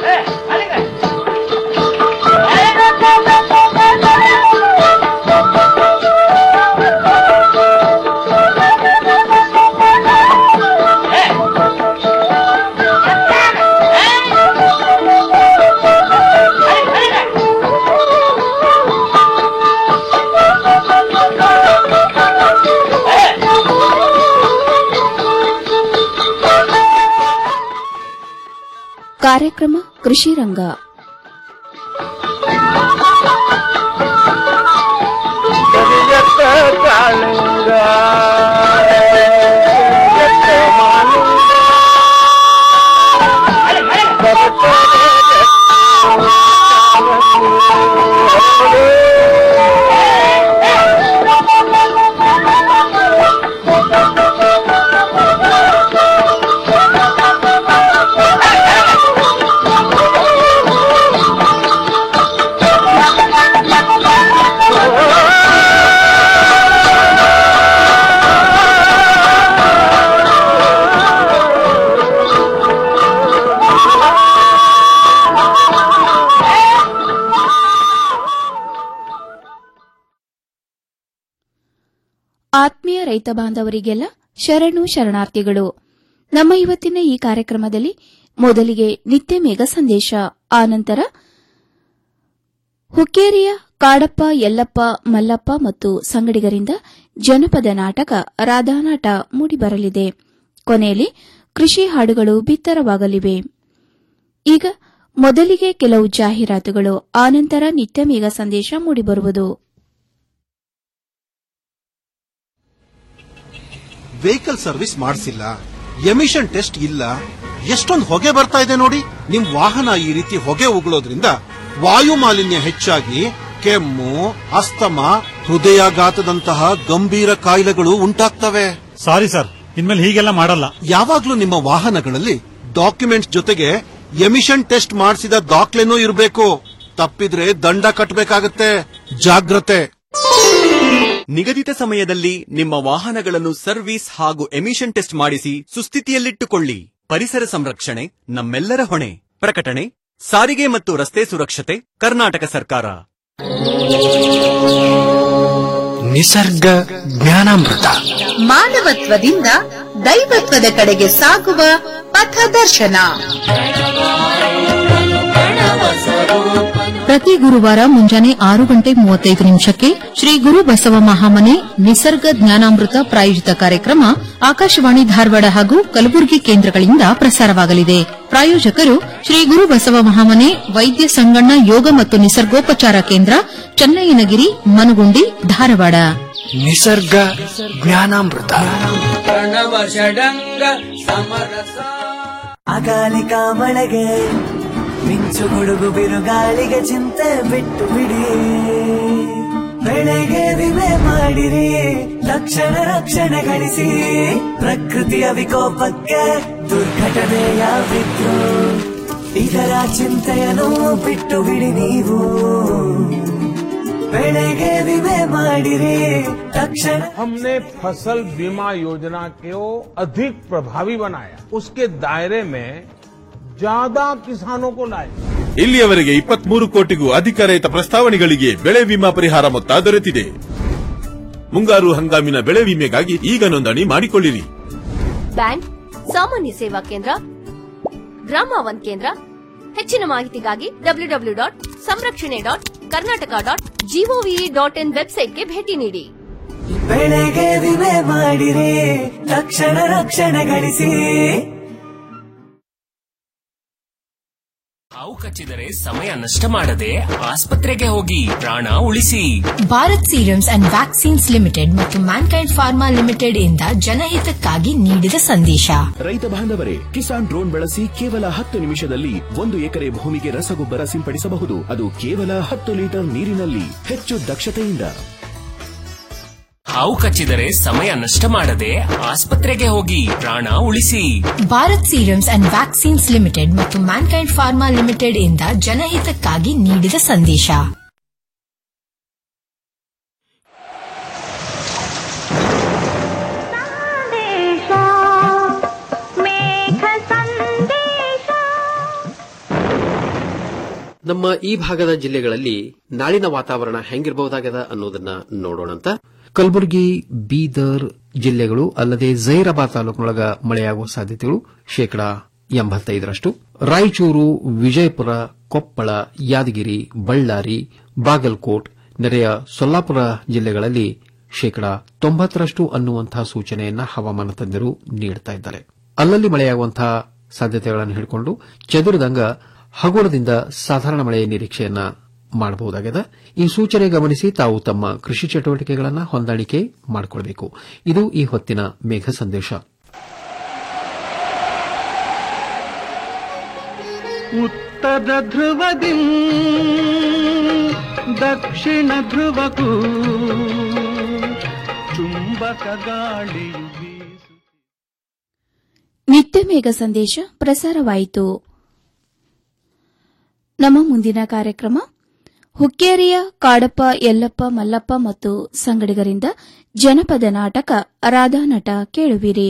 ಕಾರ್ಯಕ್ರಮ ಕೃಷಿ ರಂಗ ಕರಿಯತ್ತ ಕಾಳಿಂಗ ಕರಿಯತ್ತ ಮಾಲಿಂಗ ಆತ್ಮೀಯ ರೈತ ಬಾಂಧವರಿಗೆಲ್ಲ ಶರಣು ಶರಣಾರ್ಥಿಗಳು ನಮ್ಮ ಇವತ್ತಿನ ಈ ಕಾರ್ಯಕ್ರಮದಲ್ಲಿ ಮೊದಲಿಗೆ ನಿತ್ಯ ಮೇಘ ಸಂದೇಶ ಆನಂತರ ಹುಕ್ಕೇರಿಯ ಕಾಡಪ್ಪ ಯಲ್ಲಪ್ಪ ಮಲ್ಲಪ್ಪ ಮತ್ತು ಸಂಗಡಿಗರಿಂದ ಜನಪದ ನಾಟಕ ರಾಧಾನಾಟ ಮೂಡಿಬರಲಿದೆ ಕೊನೆಯಲ್ಲಿ ಕೃಷಿ ಹಾಡುಗಳು ಬಿತ್ತರವಾಗಲಿವೆ ಈಗ ಮೊದಲಿಗೆ ಕೆಲವು ಜಾಹೀರಾತುಗಳು ಆನಂತರ ನಿತ್ಯ ಮೇಘ ಸಂದೇಶ ಮೂಡಿಬರುವುದು ವೆಹಿಕಲ್ ಸರ್ವಿಸ್ ಮಾಡಿಸಿಲ್ಲ ಎಮಿಷನ್ ಟೆಸ್ಟ್ ಇಲ್ಲ ಎಷ್ಟೊಂದು ಹೊಗೆ ಬರ್ತಾ ಇದೆ ನೋಡಿ ನಿಮ್ ವಾಹನ ಈ ರೀತಿ ಹೊಗೆ ಉಗುಳೋದ್ರಿಂದ ವಾಯು ಮಾಲಿನ್ಯ ಹೆಚ್ಚಾಗಿ ಕೆಮ್ಮು ಅಸ್ತಮ ಹೃದಯಾಘಾತದಂತಹ ಗಂಭೀರ ಕಾಯಿಲೆಗಳು ಉಂಟಾಗ್ತವೆ ಸಾರಿ ಸರ್ ಇನ್ಮೇಲೆ ಹೀಗೆಲ್ಲ ಮಾಡಲ್ಲ ಯಾವಾಗ್ಲೂ ನಿಮ್ಮ ವಾಹನಗಳಲ್ಲಿ ಡಾಕ್ಯುಮೆಂಟ್ಸ್ ಜೊತೆಗೆ ಎಮಿಷನ್ ಟೆಸ್ಟ್ ಮಾಡಿಸಿದ ದಾಖಲೆನೂ ಇರಬೇಕು ತಪ್ಪಿದ್ರೆ ದಂಡ ಕಟ್ಟಬೇಕಾಗತ್ತೆ ಜಾಗ್ರತೆ ನಿಗದಿತ ಸಮಯದಲ್ಲಿ ನಿಮ್ಮ ವಾಹನಗಳನ್ನು ಸರ್ವಿಸ್ ಹಾಗೂ ಎಮಿಷನ್ ಟೆಸ್ಟ್ ಮಾಡಿಸಿ ಸುಸ್ಥಿತಿಯಲ್ಲಿಟ್ಟುಕೊಳ್ಳಿ ಪರಿಸರ ಸಂರಕ್ಷಣೆ ನಮ್ಮೆಲ್ಲರ ಹೊಣೆ ಪ್ರಕಟಣೆ ಸಾರಿಗೆ ಮತ್ತು ರಸ್ತೆ ಸುರಕ್ಷತೆ ಕರ್ನಾಟಕ ಸರ್ಕಾರ ನಿಸರ್ಗ ಜ್ಞಾನಾಮೃತ ಮಾನವತ್ವದಿಂದ ದೈವತ್ವದ ಕಡೆಗೆ ಸಾಗುವ ಪಥದರ್ಶನ ಪ್ರತಿ ಗುರುವಾರ ಮುಂಜಾನೆ ಆರು ಗಂಟೆ ಮೂವತ್ತೈದು ನಿಮಿಷಕ್ಕೆ ಶ್ರೀ ಗುರು ಬಸವ ಮಹಾಮನೆ ನಿಸರ್ಗ ಜ್ಞಾನಾಮೃತ ಪ್ರಾಯೋಜಿತ ಕಾರ್ಯಕ್ರಮ ಆಕಾಶವಾಣಿ ಧಾರವಾಡ ಹಾಗೂ ಕಲಬುರಗಿ ಕೇಂದ್ರಗಳಿಂದ ಪ್ರಸಾರವಾಗಲಿದೆ ಪ್ರಾಯೋಜಕರು ಶ್ರೀ ಗುರು ಬಸವ ಮಹಾಮನೆ ವೈದ್ಯ ಸಂಗಣ್ಣ ಯೋಗ ಮತ್ತು ನಿಸರ್ಗೋಪಚಾರ ಕೇಂದ್ರ ಚನ್ನಯ್ಯನಗಿರಿ ಮನುಗುಂಡಿ ಧಾರವಾಡ ನಿಸರ್ಗ ಜ್ಞಾನಾಮೃತ ಪ್ರಣವ ಷಡಂಗ ಸಮರಸ ಅಕಾಲಿಕ ಮಳೆಗೆ ಮಿಂಚು ಗುಡುಗು ಬಿರುಗಾಳಿಗೆ ಚಿಂತೆ ಬಿಟ್ಟು ಬಿಡಿ ಬೆಳೆಗೆ ವಿಮೆ ಮಾಡಿರಿ ತಕ್ಷಣ ರಕ್ಷಣೆ ಗಳಿಸಿ ಪ್ರಕೃತಿಯ ವಿಕೋಪಕ್ಕೆ ದುರ್ಘಟನೆಯಾಗಿದ್ರು ಇದರ ಚಿಂತೆಯನ್ನು ಬಿಟ್ಟು ಬಿಡಿ ನೀವು ಬೆಳೆಗೆ ವಿಮೆ ಮಾಡಿರಿ ತಕ್ಷಣ हमने फसल बीमा योजना को अधिक प्रभावी बनाया उसके दायरे में ज्यादा किसानों को लाए ಇಲ್ಲಿಯವರೆಗೆ ಇಪ್ಪತ್ಮೂರು ಕೋಟಿಗೂ ಅಧಿಕ ರೈತ ಪ್ರಸ್ತಾವನೆಗಳಿಗೆ ಬೆಳೆ ವಿಮಾ ಪರಿಹಾರ ಮೊತ್ತ ದೊರೆತಿದೆ ಮುಂಗಾರು ಹಂಗಾಮಿನ ಬೆಳೆ ವಿಮೆಗಾಗಿ ಈಗ ನೋಂದಣಿ ಮಾಡಿಕೊಳ್ಳಿರಿ ಬ್ಯಾಂಕ್ ಸಾಮಾನ್ಯ ಸೇವಾ ಕೇಂದ್ರ ಗ್ರಾಮ ಒನ್ ಕೇಂದ್ರ ಹೆಚ್ಚಿನ ಮಾಹಿತಿಗಾಗಿ W W dot Samrakshane dot Karnataka dot gov dot in ವೆಬ್ಸೈಟ್ಗೆ ಭೇಟಿ ನೀಡಿ ಬೆಳೆಗೆ ವಿಮೆ ಮಾಡಿರಿ ತಕ್ಷಣ ರಕ್ಷಣೆ ಗಳಿಸಿ ಹಾವು ಕಚ್ಚಿದರೆ ಸಮಯ ನಷ್ಟ ಮಾಡದೆ ಆಸ್ಪತ್ರೆಗೆ ಹೋಗಿ ಪ್ರಾಣ ಉಳಿಸಿ Bharat serums and vaccines limited ಮತ್ತು ಮ್ಯಾನ್ಕೈಂಡ್ ಫಾರ್ಮಾ ಲಿಮಿಟೆಡ್ ಇಂದ ಜನಹಿತಕ್ಕಾಗಿ ನೀಡಿದ ಸಂದೇಶ ರೈತ ಬಾಂಧವರೇ ಕಿಸಾನ್ ಡ್ರೋನ್ ಬಳಸಿ ಕೇವಲ ಹತ್ತು ನಿಮಿಷದಲ್ಲಿ ಒಂದು ಎಕರೆ ಭೂಮಿಗೆ ರಸಗೊಬ್ಬರ ಸಿಂಪಡಿಸಬಹುದು ಅದು ಕೇವಲ ಹತ್ತು ಲೀಟರ್ ನೀರಿನಲ್ಲಿ ಹೆಚ್ಚು ದಕ್ಷತೆಯಿಂದ ಹಾವು ಕಚ್ಚಿದರೆ ಸಮಯ ನಷ್ಟ ಮಾಡದೆ ಆಸ್ಪತ್ರೆಗೆ ಹೋಗಿ ಪ್ರಾಣ ಉಳಿಸಿ Bharat serums and vaccines limited ಮತ್ತು ಮ್ಯಾನ್ಕೈಂಡ್ ಫಾರ್ಮಾ ಲಿಮಿಟೆಡ್ ಇಂದ ಜನಹಿತಕ್ಕಾಗಿ ನೀಡಿದ ಸಂದೇಶ ನಮ್ಮ ಈ ಭಾಗದ ಜಿಲ್ಲೆಗಳಲ್ಲಿ ನಾಳಿನ ವಾತಾವರಣ ಹೆಂಗಿರಬಹುದಾಗದ ಅನ್ನೋದನ್ನ ನೋಡೋಣಂತ ಕಲಬುರಗಿ ಬೀದರ್ ಜಿಲ್ಲೆಗಳು ಅಲ್ಲದೆ ಜೈರಾಬಾದ್ ತಾಲೂಕಿನೊಳಗ ಮಳೆಯಾಗುವ ಸಾಧ್ಯತೆಗಳು ಶೇಕಡಾ ಎಂಬತ್ತೈದರಷ್ಟು ರಾಯಚೂರು ವಿಜಯಪುರ ಕೊಪ್ಪಳ ಯಾದಗಿರಿ ಬಳ್ಳಾರಿ ಬಾಗಲಕೋಟ್ ನೆರೆಯ ಸೊಲ್ಲಾಪುರ ಜಿಲ್ಲೆಗಳಲ್ಲಿ ಶೇಕಡಾ ತೊಂಬತ್ತರಷ್ಟು ಅನ್ನುವಂತಹ ಸೂಚನೆಯನ್ನ ಹವಾಮಾನ ತಜ್ಞರು ನೀಡುತ್ತಾ ಇದ್ದಾರೆ ಅಲ್ಲಲ್ಲಿ ಮಳೆಯಾಗುವಂತಹ ಸಾಧ್ಯತೆಗಳನ್ನು ಹಿಡಿಕೊಂಡು ಚದುರಿದಂಗ ಹಗುರದಿಂದ ಸಾಧಾರಣ ಮಳೆಯ ನಿರೀಕ್ಷೆಯನ್ನ ಮಾಡಬಹುದಾಗಿದೆ ಈ ಸೂಚನೆ ಗಮನಿಸಿ ತಾವು ತಮ್ಮ ಕೃಷಿ ಚಟುವಟಿಕೆಗಳನ್ನು ಹೊಂದಾಣಿಕೆ ಮಾಡಿಕೊಳ್ಳಬೇಕು ಇದು ಈ ಹೊತ್ತಿನ ಮೇಘ ಸಂದೇಶ ಉತ್ತರ ಧ್ರುವದಿ ದಕ್ಷಿಣ ಧ್ರುವಕ್ಕೂ ಚುಂಬಕ ಗಾಳಿಯು ಬೀಸು ನಿತ್ಯ ಮೇಘ ಸಂದೇಶ ಪ್ರಸಾರವಾಯಿತು ನಮ್ಮ ಮುಂದಿನ ಕಾರ್ಯಕ್ರಮ ಹುಕ್ಕೇರಿಯ ಕಾಡಪ್ಪ ಯಲ್ಲಪ್ಪ ಮಲ್ಲಪ್ಪ ಮತ್ತು ಸಂಗಡಿಗರಿಂದ ಜನಪದ ನಾಟಕ ರಾಧಾನಟ ಕೇಳುವಿರಿ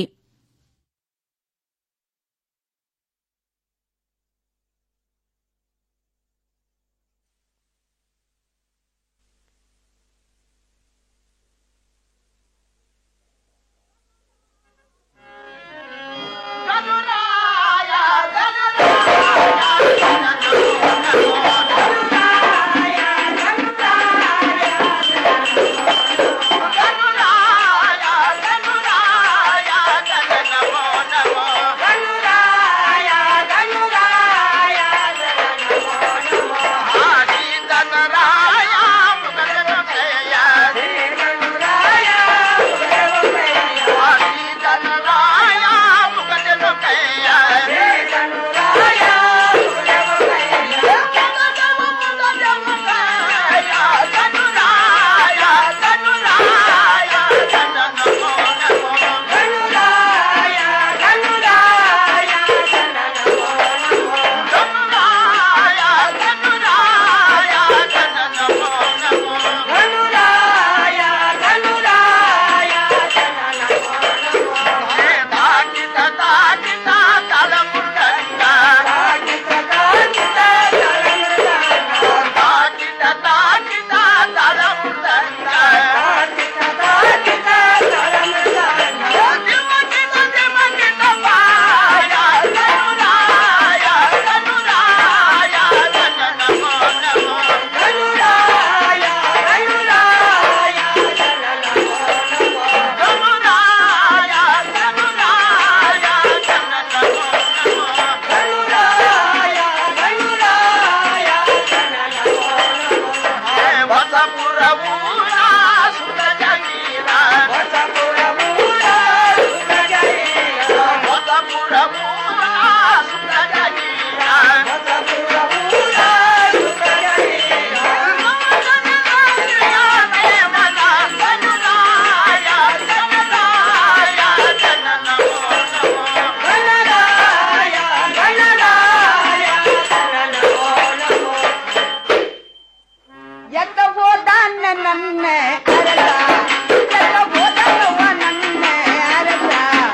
ಎತ್ತ ಹೋದಾನ ನನ್ನ ಅರಸ ಎತ್ತ ಹೋದನವ ನನ್ನ ಅರಸ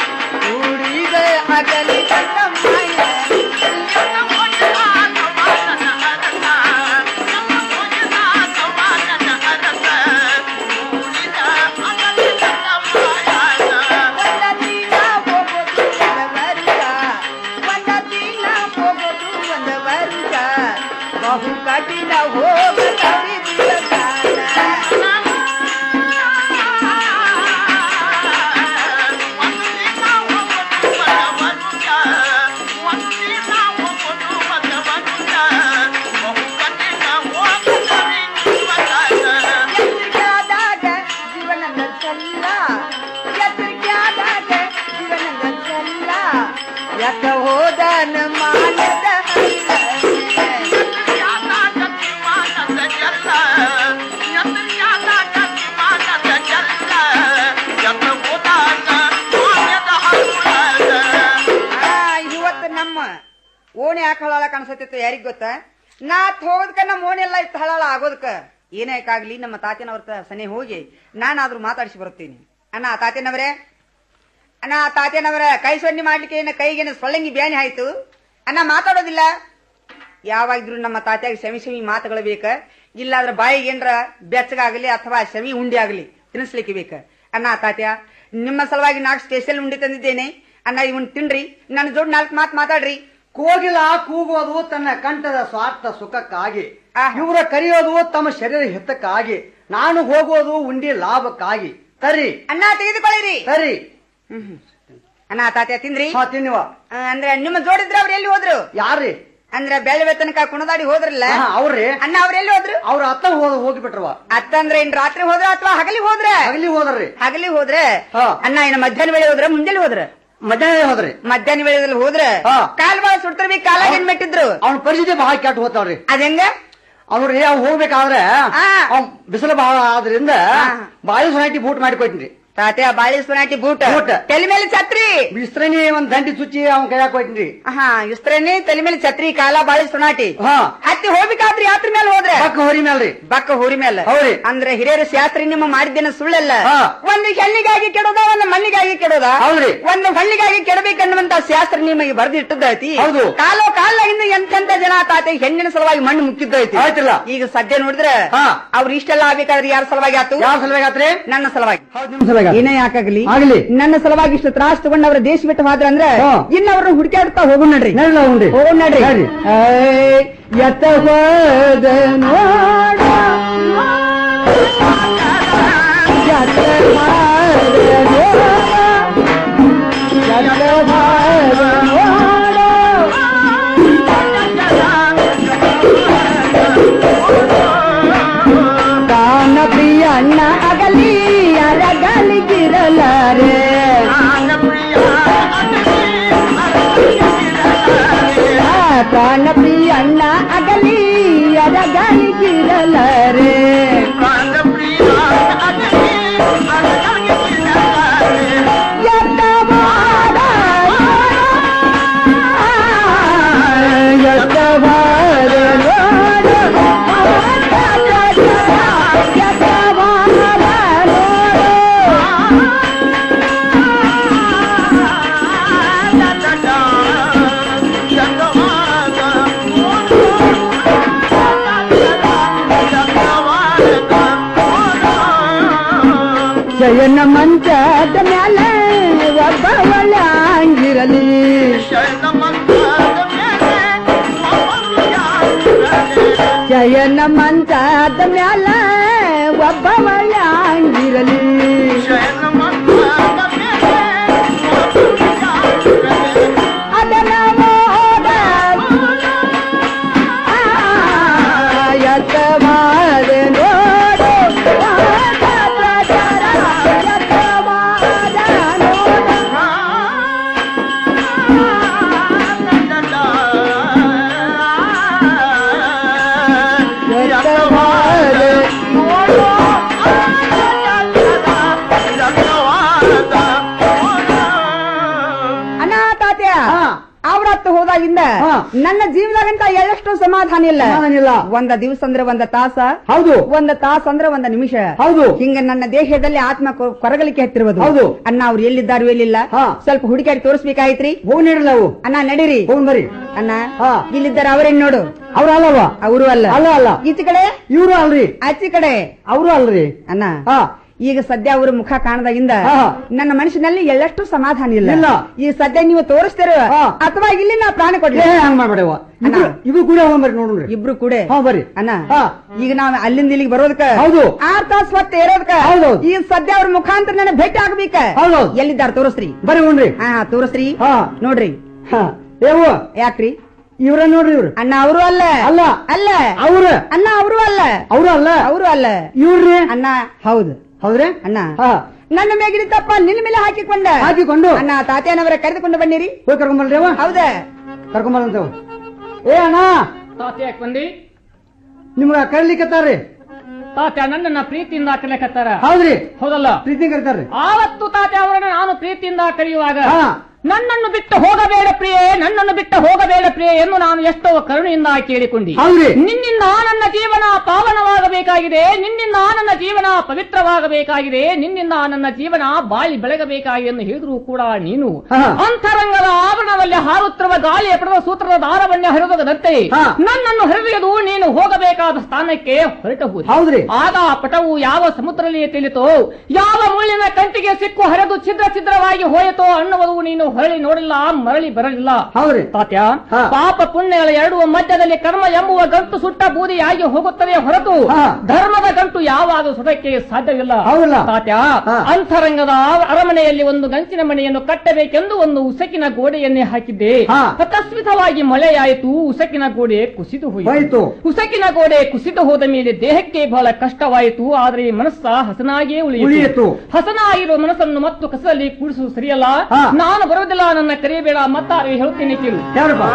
ಊಡಿಗ ಅಗಲಿ ಕಣ್ಣ ಮಾಯ ಬಹು ಕಠಿಣ ಹೋಗ ಎಚ್ಚರಿಕೆಯಾದಾಗ ಜೀವನದ ಚೆಲ್ಲ ಎಚ್ಚರಿಕೆಯಾದಾಗ ಜೀವನದ ಚೆಲ್ಲ ಯಾಕ ಹೋದನ ಮಾನದ ಆ, ಇವತ್ತು ನಮ್ಮ ಓಣಿ ಯಾಕೆ ಹಳಾಳ ಕಾಣಿಸತ್ತಿತ್ತು ಯಾರಿಗ್ ಗೊತ್ತ ನಾ ಹೋಗೋದಕ್ಕ ನಮ್ಮ ಓಣಿ ಎಲ್ಲ ಇತ್ತು ಹಳಾಳ ಆಗೋದಕ್ಕ ಏನಾಯ್ಕಾಗ್ಲಿ ನಮ್ಮ ತಾತನವ್ರ ಸನೆ ಹೋಗಿ ನಾನಾದ್ರೂ ಮಾತಾಡಿಸಿ ಬರುತ್ತೀನಿ ಅಣ್ಣ ತಾತನವರೇ ಅಣ್ಣ ತಾತನವರ ಕೈ ಸೊನ್ನೆ ಮಾಡ್ಲಿಕ್ಕೆ ಏನ ಕೈಗೇನ ಸೊಳ್ಳಂಗಿ ಬ್ಯಾನಿ ಆಯ್ತು ಅಣ್ಣ ಮಾತಾಡೋದಿಲ್ಲ ಯಾವಾಗಿದ್ರು ನಮ್ಮ ತಾತ್ಯಾಗ ಶಮಿ ಶಮಿ ಮಾತುಗಳು ಬೇಕ ಇಲ್ಲಾದ್ರ ಬಾಯಿಗೆ ಏನ್ರ ಬೆಚ್ಚಗಾಗಲಿ ಅಥವಾ ಶಮಿ ಉಂಡಿ ಆಗಲಿ ತಿನ್ನಿಸ್ಲಿಕ್ಕೆ ಬೇಕ ಅಣ್ಣ ತಾತ್ಯ ನಿಮ್ಮ ಸಲುವಾಗಿ ನಾಲ್ಕು ಸ್ಪೆಷಲ್ ಉಂಡಿ ತಂದಿದ್ದೇನೆ ಅಣ್ಣ ಇವನ್ ತಿನ್ರಿ ನನ್ನ ಜೋಡ್ ನಾಲ್ಕು ಮಾತು ಮಾತಾಡ್ರಿ ಕೋಗಿಲ ಕೂಗೋದು ತನ್ನ ಕಂಠದ ಸ್ವಾರ್ಥ ಸುಖಕ್ಕಾಗಿ ಇವರ ಕರೆಯೋದು ತಮ್ಮ ಶರೀರ ಹಿತಕ್ಕಾಗಿ ನಾನು ಹೋಗೋದು ಉಂಡಿ ಲಾಭಕ್ಕಾಗಿ ತರಿ ಅಣ್ಣ ತೆಗೆದುಕೊಳ್ಳಿರಿ ತರಿ ಅಣ್ಣ ತಾತ್ಯ ತಿಂದ್ರಿ ಹಾ ತಿನ್ನುವ ಆ, ಅಂದ್ರೆ ನಿಮ್ಮ ಜೋಡಿದ್ರ ಅವ್ರು ಎಲ್ಲಿ ಹೋದ್ರು ಯಾರ್ರಿ ಅಂದ್ರೆ ಬೆಳವೆ ತನಕ ಕುಣದಾಡಿ ಹೋದ್ರಲ್ಲ ಹಾ, ಅವ್ರಿ ಅಣ್ಣ ಅವ್ರು ಎಲ್ಲಿ ಹೋದ್ರು ಅವ್ರ ಅತ್ತ ಹೋದ ಹೋಗಿಬಿಟ್ರವ ಅತ್ತ ಅಂದ್ರೆ ಇನ್ ರಾತ್ರಿ ಹೋದ್ರ ಅಥವಾ ಹಗಲಿ ಹೋದ್ರ ಹಗಲಿ ಹೋದ್ರಿ ಹಗಲಿ ಹೋದ್ರ ಹಾ. ಅಣ್ಣ ಇನ್ನು ಮಧ್ಯಾಹ್ನ ವೇಳೆ ಹೋದ್ರ ಮುಂಜಾನೆ ಹೋದ್ರ ಮಧ್ಯಾಹ್ನ ಹೋದ್ರಿ ಮಧ್ಯಾಹ್ನ ವೇಳೆದಲ್ಲಿ ಹೋದ್ರ ಹಾ. ಕಾಲ್ ಬಾಳ ಸುಡ್ತಿರ್ಬಿ ಕಾಲಾಗ ಏನ್ ಮೆಟ್ಟಿದ್ರು ಅವ್ನ ಪರಿಸ್ಥಿತಿ ಬಹಳ ಕೆಟ್ಟ ಹೋತಾವ್ರಿ ಅದ್ ಹೆಂಗ ಅವ್ರಿ ಅವ್ ಹೋಗ್ಬೇಕಾದ್ರೆ ಅವ್ನ್ ಬಿಸಿಲು ಬಹಳ ಆದ್ರಿಂದ ಬಾಯಿ ಸೊಸೈಟಿ ಬೂಟ್ ಮಾಡಿಕೊಟ್ಟಿನ್ರಿ ತಾತ್ಯ ಬಾಳಿ ಸುನಾಟಿ ಬೂಟ್ ಬೂಟ್. ತಲೆ ಮೇಲೆ ಛತ್ರಿ ಬಿಸ್ತ್ರಣಿ ಒಂದ್ ದಂಡಿ ಚುಚ್ಚಿ ಅವ್ನ ಕೈಯಾಗ ಕೊಟ್ಟಿನ್ರಿ ಹಾ ಇಸ್ತ್ರೇನೆ ತಲೆ ಮೇಲೆ ಛತ್ರಿ ಕಾಲ ಬಾಳಿ ಸುನಾಟಿ ಹಾ ಹತ್ತಿ ಹೋಗ್ಬೇಕಾದ್ರಿ ಯಾತ್ರ ಮೇಲೆ ಹೋದ್ರೆ ಪಕ್ಕ ಹೋರಿ ಮೇಲ್ರಿ ಬಕ್ಕ ಹೋರಿ ಮೇಲೆ ಹೌರಿ. ಅಂದ್ರೆ ಹಿರಿಯರ ಶಾಸ್ತ್ರಿ ನಿಮ್ಮ ಮಾಡಿದ್ದೇನೆ ಸುಳ್ಳಲ್ಲ ಹಾ. ಒಂದು ಹೆಣ್ಣಿಗಾಗಿ ಕೆಡೋದ ಒಂದು ಮಣ್ಣಿಗಾಗಿ ಕೆಡೋದ ಹೌದ್ರಿ. ಒಂದು ಹಳ್ಳಿಗಾಗಿ ಕೆಡಬೇಕನ್ನುವಂತ ಶಾಸ್ತ್ರ ನಿಮಗೆ ಬರ್ದಿಟ್ಟದೈತಿ ಹೌದು. ಕಾಲೋ ಕಾಲಾಗಿಂದ ಎಂತೆಂತ ಜನ ತಾತೆ ಹೆಣ್ಣಿನ ಸಲುವಾಗಿ ಮಣ್ಣು ಮುಕ್ಕಿದ್ದೈತಿ ಆಯ್ತಲ್ಲ. ಈಗ ಸದ್ಯ ನೋಡಿದ್ರೆ ಹಾ. ಅವ್ರು ಇಷ್ಟೆಲ್ಲ ಆಗ್ಬೇಕಾದ್ರೆ ಯಾರ ಸಲುವಾಗಿ ಆತು ಯಾವ ಸಲುವಾಗಿ ಆತ್ರಿ ನನ್ನ ಸಲುವಾಗಿ ನಿಮ್ ಸಲುವಾಗಿ ಆತು. ಏನೇ ಯಾಕಾಗ್ಲಿ ಆಗ್ಲಿ. ನನ್ನ ಸಲುವಾಗಿ ಇಷ್ಟು ತ್ರಾಸ ತಗೊಂಡ್ ಅವ್ರ ದೇಶ ಬಿಟ್ಟು ಹೋದ್ರ ಅಂದ್ರೆ ಹಾ. ಇನ್ನ ಅವ್ರನ್ನ ಹುಡುಕಾಡ್ತಾ ಹೋಗೋಣ ನಡ್ರಿ ನಡ್ರಿ ನಾವು ಉಂಡ್ರಿ. ಹೋಗೋಣ ನಡ್ರಿ ನಡ್ರಿ. ಏಯ್, ಎತ್ತ ಹೋದ ನೋಡ ಎತ್ತ ಹೋದ ನೋಡ, ಎತ್ತ ಹೋದ ನೋಡ. ಕಾನ ಪ್ರಿಯ ಅಣ್ಣ ಅಗಲಿ ಅರಗಲಿಗಿರಲಾರೆ ಪ್ರಾಣ ಪ್ರಿಯ ಅಣ್ಣ ಅಗಲಿ ಅರಗಲಿಗಿರಲಾರೆ ಎತ್ತವಾದ ಎತ್ತವಾದ ನೋಡು ಎತ್ತವಾದ ಜಯನ ಮಂಚದ ಮ್ಯಾಲೆ ಒಬ್ಬವಳ ಅಂಗಿರಲಿ ಜಯನ ಮಂಚದ ಮ್ಯಾಲೆ ಒಬ್ಬವಳ ಅಂಗಿರಲಿ ಅದನ್ನ ನೋಡ ಎತ್ತವಾದ ನೋಡು ಎತ್ತವಾದ ನೋಡು ಎತ್ತವಾದ ಅಣ್ಣ ತಾತ್ಯ ಅವ್ರ ಹತ್ತು ಹೋದಾಗಿಂದ ನನ್ನ ಜೀವನದಾಗಂತ ಎಳ್ಳಷ್ಟು ಸಮಾಧಾನ ಇಲ್ಲ ಸಮಾಧಾನ ಇಲ್ಲ. ಒಂದ ದಿವಸ ಅಂದ್ರೆ ಒಂದ ತಾಸ ಹೌದು ಒಂದ ತಾಸ ಅಂದ್ರೆ ಒಂದ ನಿಮಿಷ ಹೌದು ಹಿಂಗ ನನ್ನ ದೇಹದಲ್ಲಿ ಆತ್ಮ ಕೊ- ಕೊರಗಲಿಕ್ಕೆ ಹತ್ತಿರುವುದು ಹೌದು. ಅಣ್ಣ ಅವ್ರು ಎಲ್ಲಿದ್ದಾರು ಎಲ್ಲಿಲ್ಲ ಹಾ. ಸ್ವಲ್ಪ ಹುಡುಕಾಡಿ ತೋರಿಸ್ಬೇಕಾಯ್ತ್ರಿ ಹೋಗಿ ನೀಡ್ರಿ ನಾವು ಅಣ್ಣ ನಡೀರಿ ಹೋಗಿ ಬರ್ರಿ ಅಣ್ಣ ಹಾ. ಇಲ್ಲಿದ್ದಾರ ಅವರೇನ್ ನೋಡು ಅವ್ರ ಅಲ್ಲವ ಅವರು ಅಲ್ಲ ಅಲ್ಲ ಅಲ್ಲ ಈಚೆ ಕಡೆ ಇವ್ರು ಅಲ್ರಿ ಆಚೆ ಕಡೆ ಅವ್ರು ಅಲ್ರಿ ಅಣ್ಣ ಹಾ ಈಗ ಸದ್ಯ ಅವ್ರ ಮುಖ ಕಾಣದಾಗಿಂದ ಹಾ. ನನ್ನ ಮನಸ್ಸಿನಲ್ಲಿ ಎಳ್ಳಷ್ಟು ಸಮಾಧಾನ ಇಲ್ಲ ಇಲ್ಲ. ಈ ಸದ್ಯ ನೀವು ತೋರಿಸ್ತೀರ ಹಾ. ಅಥವಾ ಇಲ್ಲಿ ನಾ ಪ್ರಾಣ ಕೊಡ್ಲಿ ಏ ಹಂಗ ಮಾಡ್ಬೇಡವ ಅಣ್ಣ. ಇಬ್ರು ಕೂಡ ಹೋಗಿ ಬರ್ರಿ ನೋಡ್ರಿ ಇಬ್ರು ಕೂಡ ಹಾ ಬರ್ರಿ ಅಣ್ಣ ಹಾ. ಈಗ ನಾವ್ ಅಲ್ಲಿಂದ ಇಲ್ಲಿಗೆ ಬರೋದಕ್ಕ ಹೌದು. ಆರ್ ತಾಸ್ ಹೊತ್ತು ಏರೋದಕ್ಕ ಹೌದೌದು. ಈಗ ಸದ್ಯ ಅವ್ರ ಮುಖಾಂತರ ನನಗೆ ಭೇಟಿ ಆಗ್ಬೇಕ ಹೌದೌದು. ಎಲ್ಲಿದ್ದಾರ ತೋರಿಸ್ರಿ ಬರ್ರಿ ಉಣ್ರಿ ಹಾ ತೋರಿಸ್ರಿ ಹಾ ನೋಡ್ರಿ ಹಾ ಏವು ಯಾಕ್ರಿ ಇವ್ರ ನೋಡ್ರಿ ಇವ್ರು ಅಣ್ಣ ಅವರು ಅಲ್ಲ ಅಲ್ಲ ಅಲ್ಲ ಅವ್ರ ಅಣ್ಣ ಅವರು ಅಲ್ಲ ಅವ್ರು ಅಲ್ಲ ಅವರು ಅಲ್ಲ ಇವ್ರಿ ಅಣ್ಣ ಹೌದು ಹೌದ್ರಿ ಅಣ್ಣ ಹಾ ನನ್ನ ಮೇಗಿನ ತಪ್ಪ ನಿನ್ನ ಮೇಲೆ ಹಾಕಿಕೊಂಡ ಹಾಕಿಕೊಂಡು ಅಣ್ಣ ತಾತ್ಯಾನವರ ಕರೆದುಕೊಂಡು ಬನ್ನಿರಿ ಹೋಗಿ ಕರ್ಕೊಂಬರ್ರಿ ಅವ ಹೌದ ಕರ್ಕೊಂಬರಂತವ ಏ ಅಣ್ಣ ತಾತ್ಯ ಯಾಕೆ ಬಂದಿ ನಿಮ್ಗ ಕರ್ಲಿಕ್ಕತ್ತಾರ್ರಿ ತಾತ್ಯ ನನ್ನನ್ನ ಪ್ರೀತಿಯಿಂದ ಕರೆಯಕತ್ತಾರ ಹೌದ್ರಿ ಹೌದಲ್ಲ ಪ್ರೀತಿ ಕರಿತಾರ್ರಿ ಆವತ್ತು ತಾತ್ಯ ಅವರನ್ನ ನಾನು ಪ್ರೀತಿಯಿಂದ ಕರೆಯುವಾಗ ಹಾ. ನನ್ನನ್ನು ಬಿಟ್ಟು ಹೋಗಬೇಡ ಪ್ರಿಯೆ ನನ್ನನ್ನು ಬಿಟ್ಟು ಹೋಗಬೇಡ ಪ್ರಿಯೆ ಎಂದು ನಾನು ಎಷ್ಟೋ ಕರುಣೆಯಿಂದ ಕೇಳಿಕೊಂಡಿ ಹೌದ್ರಿ. ನಿನ್ನಿಂದ ನನ್ನ ಜೀವನ ಪಾವನವಾಗಬೇಕಾಗಿದೆ ನಿನ್ನಿಂದ ನನ್ನ ಜೀವನ ಪವಿತ್ರವಾಗಬೇಕಾಗಿದೆ ನಿನ್ನಿಂದ ನನ್ನ ಜೀವನ ಬಾಳಿ ಬೆಳಗಬೇಕಾಗಿದೆ ಎಂದು ಹೇಳಿದ್ರು ಕೂಡ ನೀನು ಹಾ. ಅಂತರಂಗದ ಆವರಣದಲ್ಲಿ ಹಾರುತ್ತಿರುವ ಗಾಳಿಯ ಪಡೆದ ಸೂತ್ರದ ದಾರವನ್ನೇ ಹರಿದದಂತೆ ಹಾ. ನನ್ನನ್ನು ಹರಿದು ನೀನು ಹೋಗಬೇಕಾದ ಸ್ಥಾನಕ್ಕೆ ಹೊರಟು ಹೋದೆ. ಹೌದ್ರಿ. ಆಗ ಆ ಪಟವು ಯಾವ ಸಮುದ್ರದಲ್ಲಿ ತಿಳಿತೋ ಯಾವ ಮುಳ್ಳಿನ ಕಂಟಿಗೆ ಸಿಕ್ಕು ಹರಿದು ಛಿದ್ರ ಛಿದ್ರವಾಗಿ ಹೋಯಿತೋ ಅನ್ನುವುದು ನೀನು ಹೊರಳಿ ನೋಡಿಲ್ಲ ಮರಳಿ ಬರಲಿಲ್ಲ ಹೌದ್ರಿ ತಾತ್ಯ ಹಾ. ಪಾಪ ಪುಣ್ಯಗಳ ಎರಡುವ ಮಧ್ಯದಲ್ಲಿ ಕರ್ಮ ಎಂಬುವ ಗಂಟು ಸುಟ್ಟ ಬೂದಿಯಾಗಿ ಹೋಗುತ್ತದೆ ಹೊರತು ಹಾ. ಧರ್ಮದ ಗಂಟು ಯಾವಾಗ ಸುಡಕ್ಕೆ ಸಾಧ್ಯವಿಲ್ಲ ಹೌದಲ್ಲ? ತಾತ್ಯ ಹಾ. ಅಂತರಂಗದ ಅರಮನೆಯಲ್ಲಿ ಒಂದು ಗಂಚಿನ ಮನೆಯನ್ನು ಕಟ್ಟಬೇಕೆಂದು ಒಂದು ಉಸಕಿನ ಗೋಡೆಯನ್ನೇ ಹಾಕಿದ್ದೆ ಹಾ. ಅಕಸ್ಮಿತವಾಗಿ ಮಳೆಯಾಯಿತು ಉಸಕಿನ ಗೋಡೆ ಕುಸಿದು ಹೋಯಿತು. ಹೋಯಿತು ಉಸಕಿನ ಗೋಡೆ ಕುಸಿದು ಹೋದ ಮೇಲೆ ದೇಹಕ್ಕೆ ಬಹಳ ಕಷ್ಟವಾಯಿತು ಆದರೆ ಮನಸ್ಸ ಹಸನಾಗಿಯೇ ಉಳಿಯಿತು. ಉಳಿಯಿತು ಹಸನಾಗಿರುವ ಮನಸ್ಸನ್ನು ಮತ್ತು ಕಸದಲ್ಲಿ ಕೂಡಿಸುವುದು ಸರಿಯಲ್ಲ ಹಾ. ನಾನು ಬರುವುದಿಲ್ಲ ನನ್ನ ಕರೆಯಬೇಡ ಮತ್ತಾರೆ ಹೇಳುತ್ತೇನೆ ಕೇಳು ಯಾರಪ್ಪ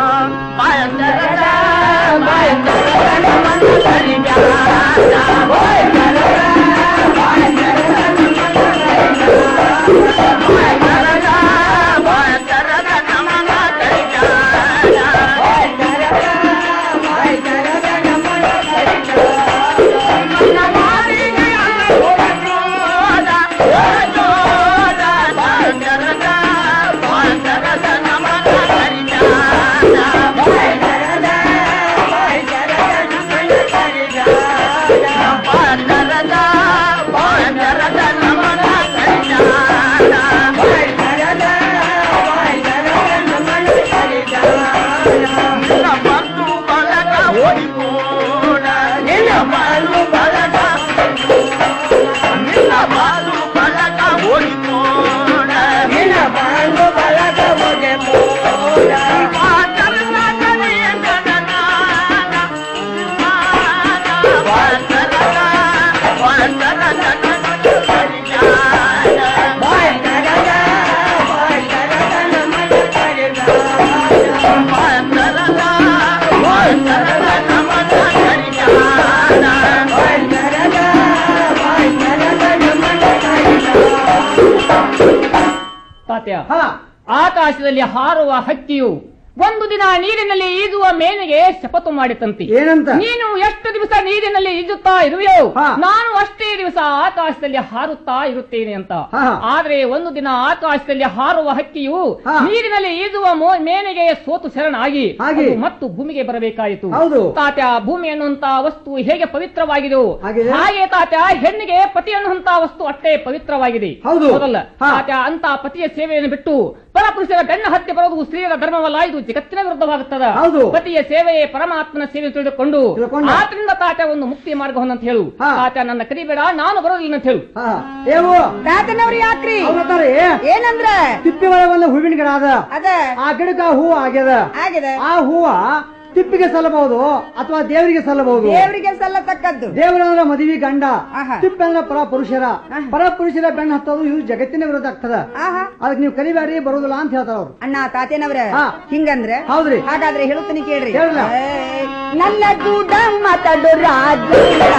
ತಾತ್ಯ ಹಾ ಆಕಾಶದಲ್ಲಿ ಹಾರುವ ಹಕ್ಕಿಯು ಒಂದು ದಿನ ನೀರಿನಲ್ಲಿ ಈಜುವ ಮೇನಿಗೆ ಶಪಥ ಮಾಡಿತಂತೆ ಏನಂತ ನೀನು ಎಷ್ಟು ದಿವಸ ನೀರಿನಲ್ಲಿ ಈಜುತ್ತಾ ಇರುವೆಯೋ ಹಾ. ನಾನು ಅಷ್ಟೇ ದಿವಸ ಆಕಾಶದಲ್ಲಿ ಹಾರುತ್ತಾ ಇರುತ್ತೇನೆ ಅಂತ ಹಾ. ಆದ್ರೆ ಒಂದು ದಿನ ಆಕಾಶದಲ್ಲಿ ಹಾರುವ ಹಕ್ಕಿಯು ಹಾ. ನೀರಿನಲ್ಲಿ ಈಜುವ ಮೋ- ಮೇನೆಗೆ ಸೋತು ಶರಣಾಗಿ ಹಾಗೆ. ಅದು ಮತ್ತು ಭೂಮಿಗೆ ಬರಬೇಕಾಯಿತು ಹೌದು. ತಾತ್ಯ ಭೂಮಿ ಅನ್ನುವಂತ ವಸ್ತು ಹೇಗೆ ಪವಿತ್ರವಾಗಿದೆಯೋ ಹಾಗೆ. ಹಾಗೆ ತಾತ್ಯ ಹೆಣ್ಣಿಗೆ ಪತಿ ಅನ್ನುವಂತ ವಸ್ತು ಅಷ್ಟೇ ಪವಿತ್ರವಾಗಿದೆ ಹೌದು. ಹೌದಲ್ಲ ಹಾ. ತಾತ್ಯ ಅಂತ ಪತಿಯ ಸೇವೆಯನ್ನು ಬಿಟ್ಟು ಪರಪುರುಷರ ಬೆನ್ನ ಹತ್ತಿ ಬರೋದು ಸ್ತ್ರೀಯರ ಧರ್ಮವಲ್ಲ ಇದು ಜಗತ್ತಿನ ವಿರುದ್ಧವಾಗುತ್ತದ ಹೌದು. ಪತಿಯ ಸೇವೆಯೇ ಪರಮಾತ್ಮನ ಸೇವೆ ತಿಳಿದುಕೊಂಡು ತಿಳ್ಕೊಂಡು. ಆದ್ರಿಂದ ತಾತ ಒಂದು ಮುಕ್ತಿ ಮಾರ್ಗವನ್ನು ಅಂತ ಹೇಳು ಹಾ. ತಾತ ನನ್ನ ಕರಿಬೇಡ ನಾನು ಬರೋದಿಲ್ಲ ಅಂತ ಹೇಳು ಹಾ ಏವು ತಾತನವ್ರು ಯಾಕ್ರಿ ಅವ್ರತಾರೆ ಏನಂದ್ರ ತಿಪ್ಪಿ ಒಳಗೆ ಒಂದು ಹೂವಿನ ಗಿಡ ಅದ ಅದ ಆ ಗಿಡಕ್ಕ ಹೂ ಆಗ್ಯದ ಆಗಿದೆ ಆ ಹೂವ ತಿಪ್ಪಿಗೆ ಸಲ್ಲಬಹುದು ಅಥವಾ ದೇವರಿಗೆ ಸಲ್ಲಬಹುದು ದೇವರಿಗೆ ಸಲ್ಲತಕ್ಕದ್ದು ದೇವರಂದ್ರ ಮದುವೆ ಗಂಡ ಆಹಾ. ತಿಪ್ಪ ಅಂದ್ರ ಪರ ಪುರುಷರ ಪರ ಪುರುಷರ ಬೆಣ್ಣ ಹತ್ತೋದು ಇದು ಜಗತ್ತಿನ ವಿರುದ್ಧ ಆಗ್ತದ ಆಹಾ ಅದಕ್ಕೆ ನೀವು ಕಲಿಬ್ಯಾಡ್ರಿ ಬರೋದಿಲ್ಲ ಅಂತ ಹೇಳ್ತಾರ ಅವ್ರು ಅಣ್ಣ ತಾತೇನವ್ರ ಹಾ. ಹಿಂಗಂದ್ರೆ ಹೌದ್ರಿ. ಹಾಗಾದ್ರೆ ಹೇಳುತ್ತೀನಿ ಕೇಳ್ರಿ ಹೇಳ್ರಲ್ಲ. ಏ, ನನ್ನ ಕೂಡ ಮಾತಾಡೋ ರಾಜ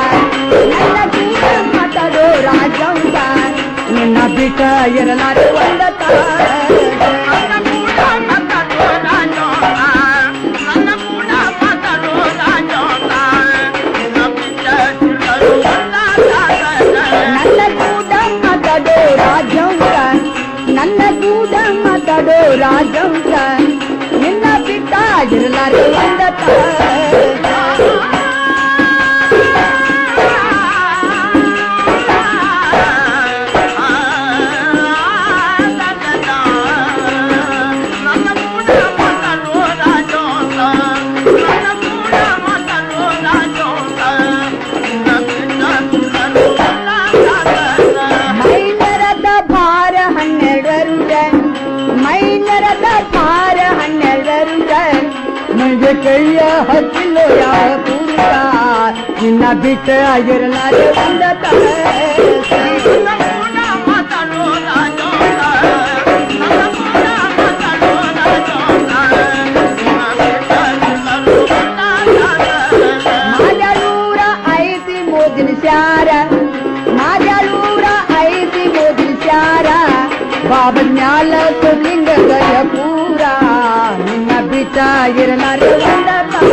ನನ್ನ ಕೂಡ ಮಾತಾಡೋ ರಾಜ ನಿನ್ನ ಬಿಟ್ಟ ಇರಲಾರೆ ಒಂದ ನನ್ನ ಕೂಡ ಮಾತಾಡೋ ರಾಜಂಕ ನನ್ನ ಕೂಡ ಮಾತಾಡೋ ರಾಜಂಕ ನಿನ್ನ ಬಿಟ್ಟ ಇರಲಾರೆ ಒಂದ ಮೈನರದ ಭಾರ ಹನ್ನೆರಡರುಡ ಮೈನರದ ಭಾರ ಹನ್ನೆರಡರುಡ ಮುಂದೆ ಕೈಯ ಹತ್ತಿಲ್ಲೋ ಯಾವ ಪುರುಷ ನಿನ್ನ ಬಿಟ್ಟ ಆಗಿರಲಾರೆ ಒಂದ माझ्यालूर ऐती मोदिन शारा माझ्यालूर ऐती मोदिन शारा बाबा ಮ್ಯಾಲ ಸುಲಿಂಗ ದಯ ಪೂರ ನಿನ್ನ ಬಿಟ್ಟ ಇರಲಾರೆ ಒಂದ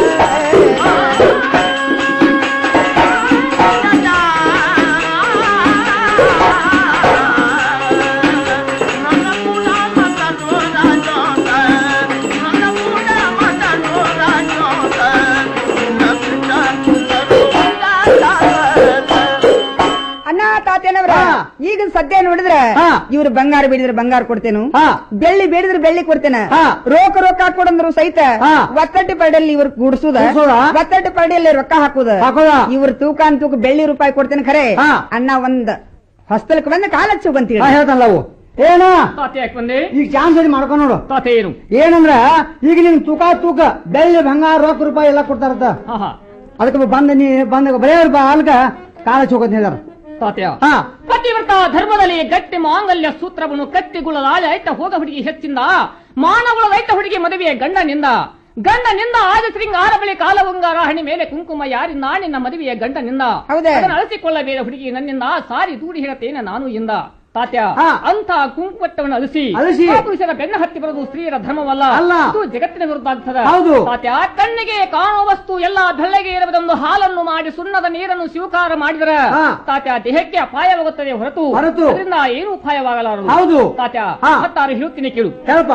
ಅಣ್ಣ ತಾತೇನವ್ರ ಈಗ ಸದ್ಯ ನೋಡಿದ್ರೆ ಇವ್ರು ಬಂಗಾರ ಬೇಡಿದ್ರೆ ಬಂಗಾರ ಕೊಡ್ತೇನು ಬೆಳ್ಳಿ ಬೇಡಿದ್ರೆ ಬೆಳ್ಳಿ ಕೊಡ್ತೇನೆ ರೋಕ ರೊಕ್ಕ ಹಾಕೊಡಂದ್ರು ಸಹಿತ ಒತ್ತಟ್ಟಿ ಪರಡಿಯಲ್ಲಿ ಇವ್ರ ಗುಡ್ಸುದ ಗುಡ್ಸುದ? ಒತ್ತಟ್ಟಿ ಪರಡಿಯಲ್ಲಿ ರೊಕ್ಕ ಹಾಕುದ ಹಾಕುದ? ಇವ್ರ ತೂಕ ಅಂತ ತೂಕ ಬೆಳ್ಳಿ ರೂಪಾಯಿ ಕೊಡ್ತೇನೆ ಖರೆ ಅಣ್ಣ ಒಂದ್ ಹೊಸ್ತಲಕ್ಕೆ ಬಂದ ಕಾಲ ಹಚ್ಚು ಬಂತೀವಿ ಹಾ ಹೇಳ್ತಾನಲ್ಲ ಅವು ಏನ ತಾತೆ ಯಾಕೆ ಬಂದೆ ಈಗ ಚಾನ್ಸ್ ಅಲ್ಲಿ ಮಾಡ್ಕೊಂಡ್ ನೋಡು ತಾತೆ ಏನು ಏನಂದ್ರ ಈಗ ನಿನ್ ತೂಕ ತೂಕ ಬೆಳ್ಳಿ ಬಂಗಾರ ರೊಕ್ಕ ರೂಪಾಯಿ ಎಲ್ಲ ಕೊಡ್ತಾರತ್ತ ಅದಕ್ಕೆ ಬಂದ ನೀ ಬಂದ ಬರೇ ಬಾ ಅಲ್ಗ ಕಾಲ ಚೌಕತ್ ಹೇಳಿದಾರ ತಾತ್ಯ ಪತಿವ್ರತ ಧರ್ಮದಲ್ಲಿ ಗಟ್ಟಿ ಮಾಂಗಲ್ಯ ಸೂತ್ರವನ್ನು ಕಟ್ಟಿಗುಳಲಾಳೆ ಐತ ಹೋಗ ಹುಡುಗಿ ಹೆಚ್ಚಿಂದ ಮಾನಗುಳದ ಐತ ಹುಡುಗಿ ಮದುವೆಯ ಗಂಡನಿಂದ ಗಂಡನಿಂದ ಆದ ಶೃಂಗಾರ ಬಳಿ ಕಾಲವಂಗಾರ ಹಣಿ ಮೇಲೆ ಕುಂಕುಮ ಯಾರಿಂದ ನಿನ್ನ ಮದುವೆಯ ಗಂಡನಿಂದ ಅದನ್ನು ಅಳಿಸಿಕೊಳ್ಳಬೇಡ ಹುಡುಗಿ ನನ್ನಿಂದ ಸಾರಿ ದೂಡಿ ಹೇಳತೇನೆ ನಾನು ಇಂದ ತಾತ್ಯ ಅಂತ ಕುಂಕುಮಟ್ಟವನ್ನು ಅಳಿಸಿ ಅಳಿಸಿ. ಆ ಪುರುಷರ ಬೆನ್ನ ಹತ್ತಿ ಬರೋದು ಸ್ತ್ರೀಯರ ಧರ್ಮವಲ್ಲ ಅಲ್ಲ. ಇದು ಜಗತ್ತಿನ ವಿರುದ್ಧ ಆಗ್ತದ ಹೌದು. ತಾತ್ಯ ಕಣ್ಣಿಗೆ ಕಾಣುವ ವಸ್ತು ಎಲ್ಲ ಬೆಳ್ಳಗೆ ಇರುವುದೊಂದು ಹಾಲನ್ನು ಮಾಡಿ ಸುಣ್ಣದ ನೀರನ್ನು ಸ್ವೀಕಾರ ಮಾಡಿದರೆ ತಾತ್ಯ ದೇಹಕ್ಕೆ ಅಪಾಯವಾಗುತ್ತದೆ ಹೊರತು ಹೊರತು. ಅದರಿಂದ ಏನು ಅಪಾಯವಾಗಲಾರದು ಹೌದು. ತಾತ್ಯ ಹಾ. ಹತ್ತಾರು ಹೇಳುತ್ತೀನಿ ಕೇಳು ಹೇಳಪ್ಪ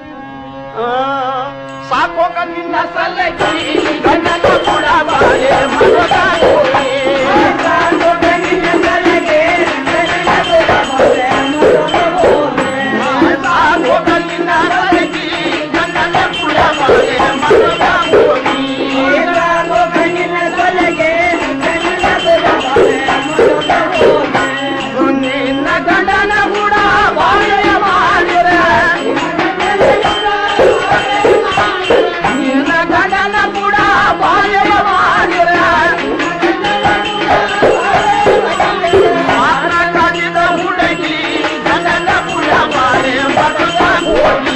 ಸಾಕೋ ಕಣ್ಣಿನ ಸಲಗಿ ಗಂಡನ ಕೂಡ ಬಾಳೆ ಮನದ ಕೋರಿ. ಸಾಕೋ ಕಣ್ಣಿನ ಸಲಗಿ ಗಂಡನ ಕೂಡ ಬಾಳೆ ಮನದ ಕೋರಿ. ಸಾಕೋ ಕಣ್ಣಿನ ಸಲಗಿ ಗಂಡನ ಕೂಡ ಬಾಳೆ ಮನದ ಕೋರಿ. ಸಾಕೋ ಕಣ್ಣಿನ ಸಲಗಿ ಗಂಡನ ಕೂಡ ಬಾಳೆ ಮನದ ಕೋರಿ. ನಿನ್ನ ಗಂಡನ ಕೂಡ ಬಾಳೆ ಮಾಡಿರೆ ನಿನ್ನ ಗಂಡನ ಕೂಡ ಬಾಳೆ ಮಾಡಿರೆ ಮಾತ್ರ ಕಾದಿದ ಹುಡುಗಿ ಗಂಡನ ಕೂಡ ಬಾಳೆ ಮರದ ಹೋಗಿ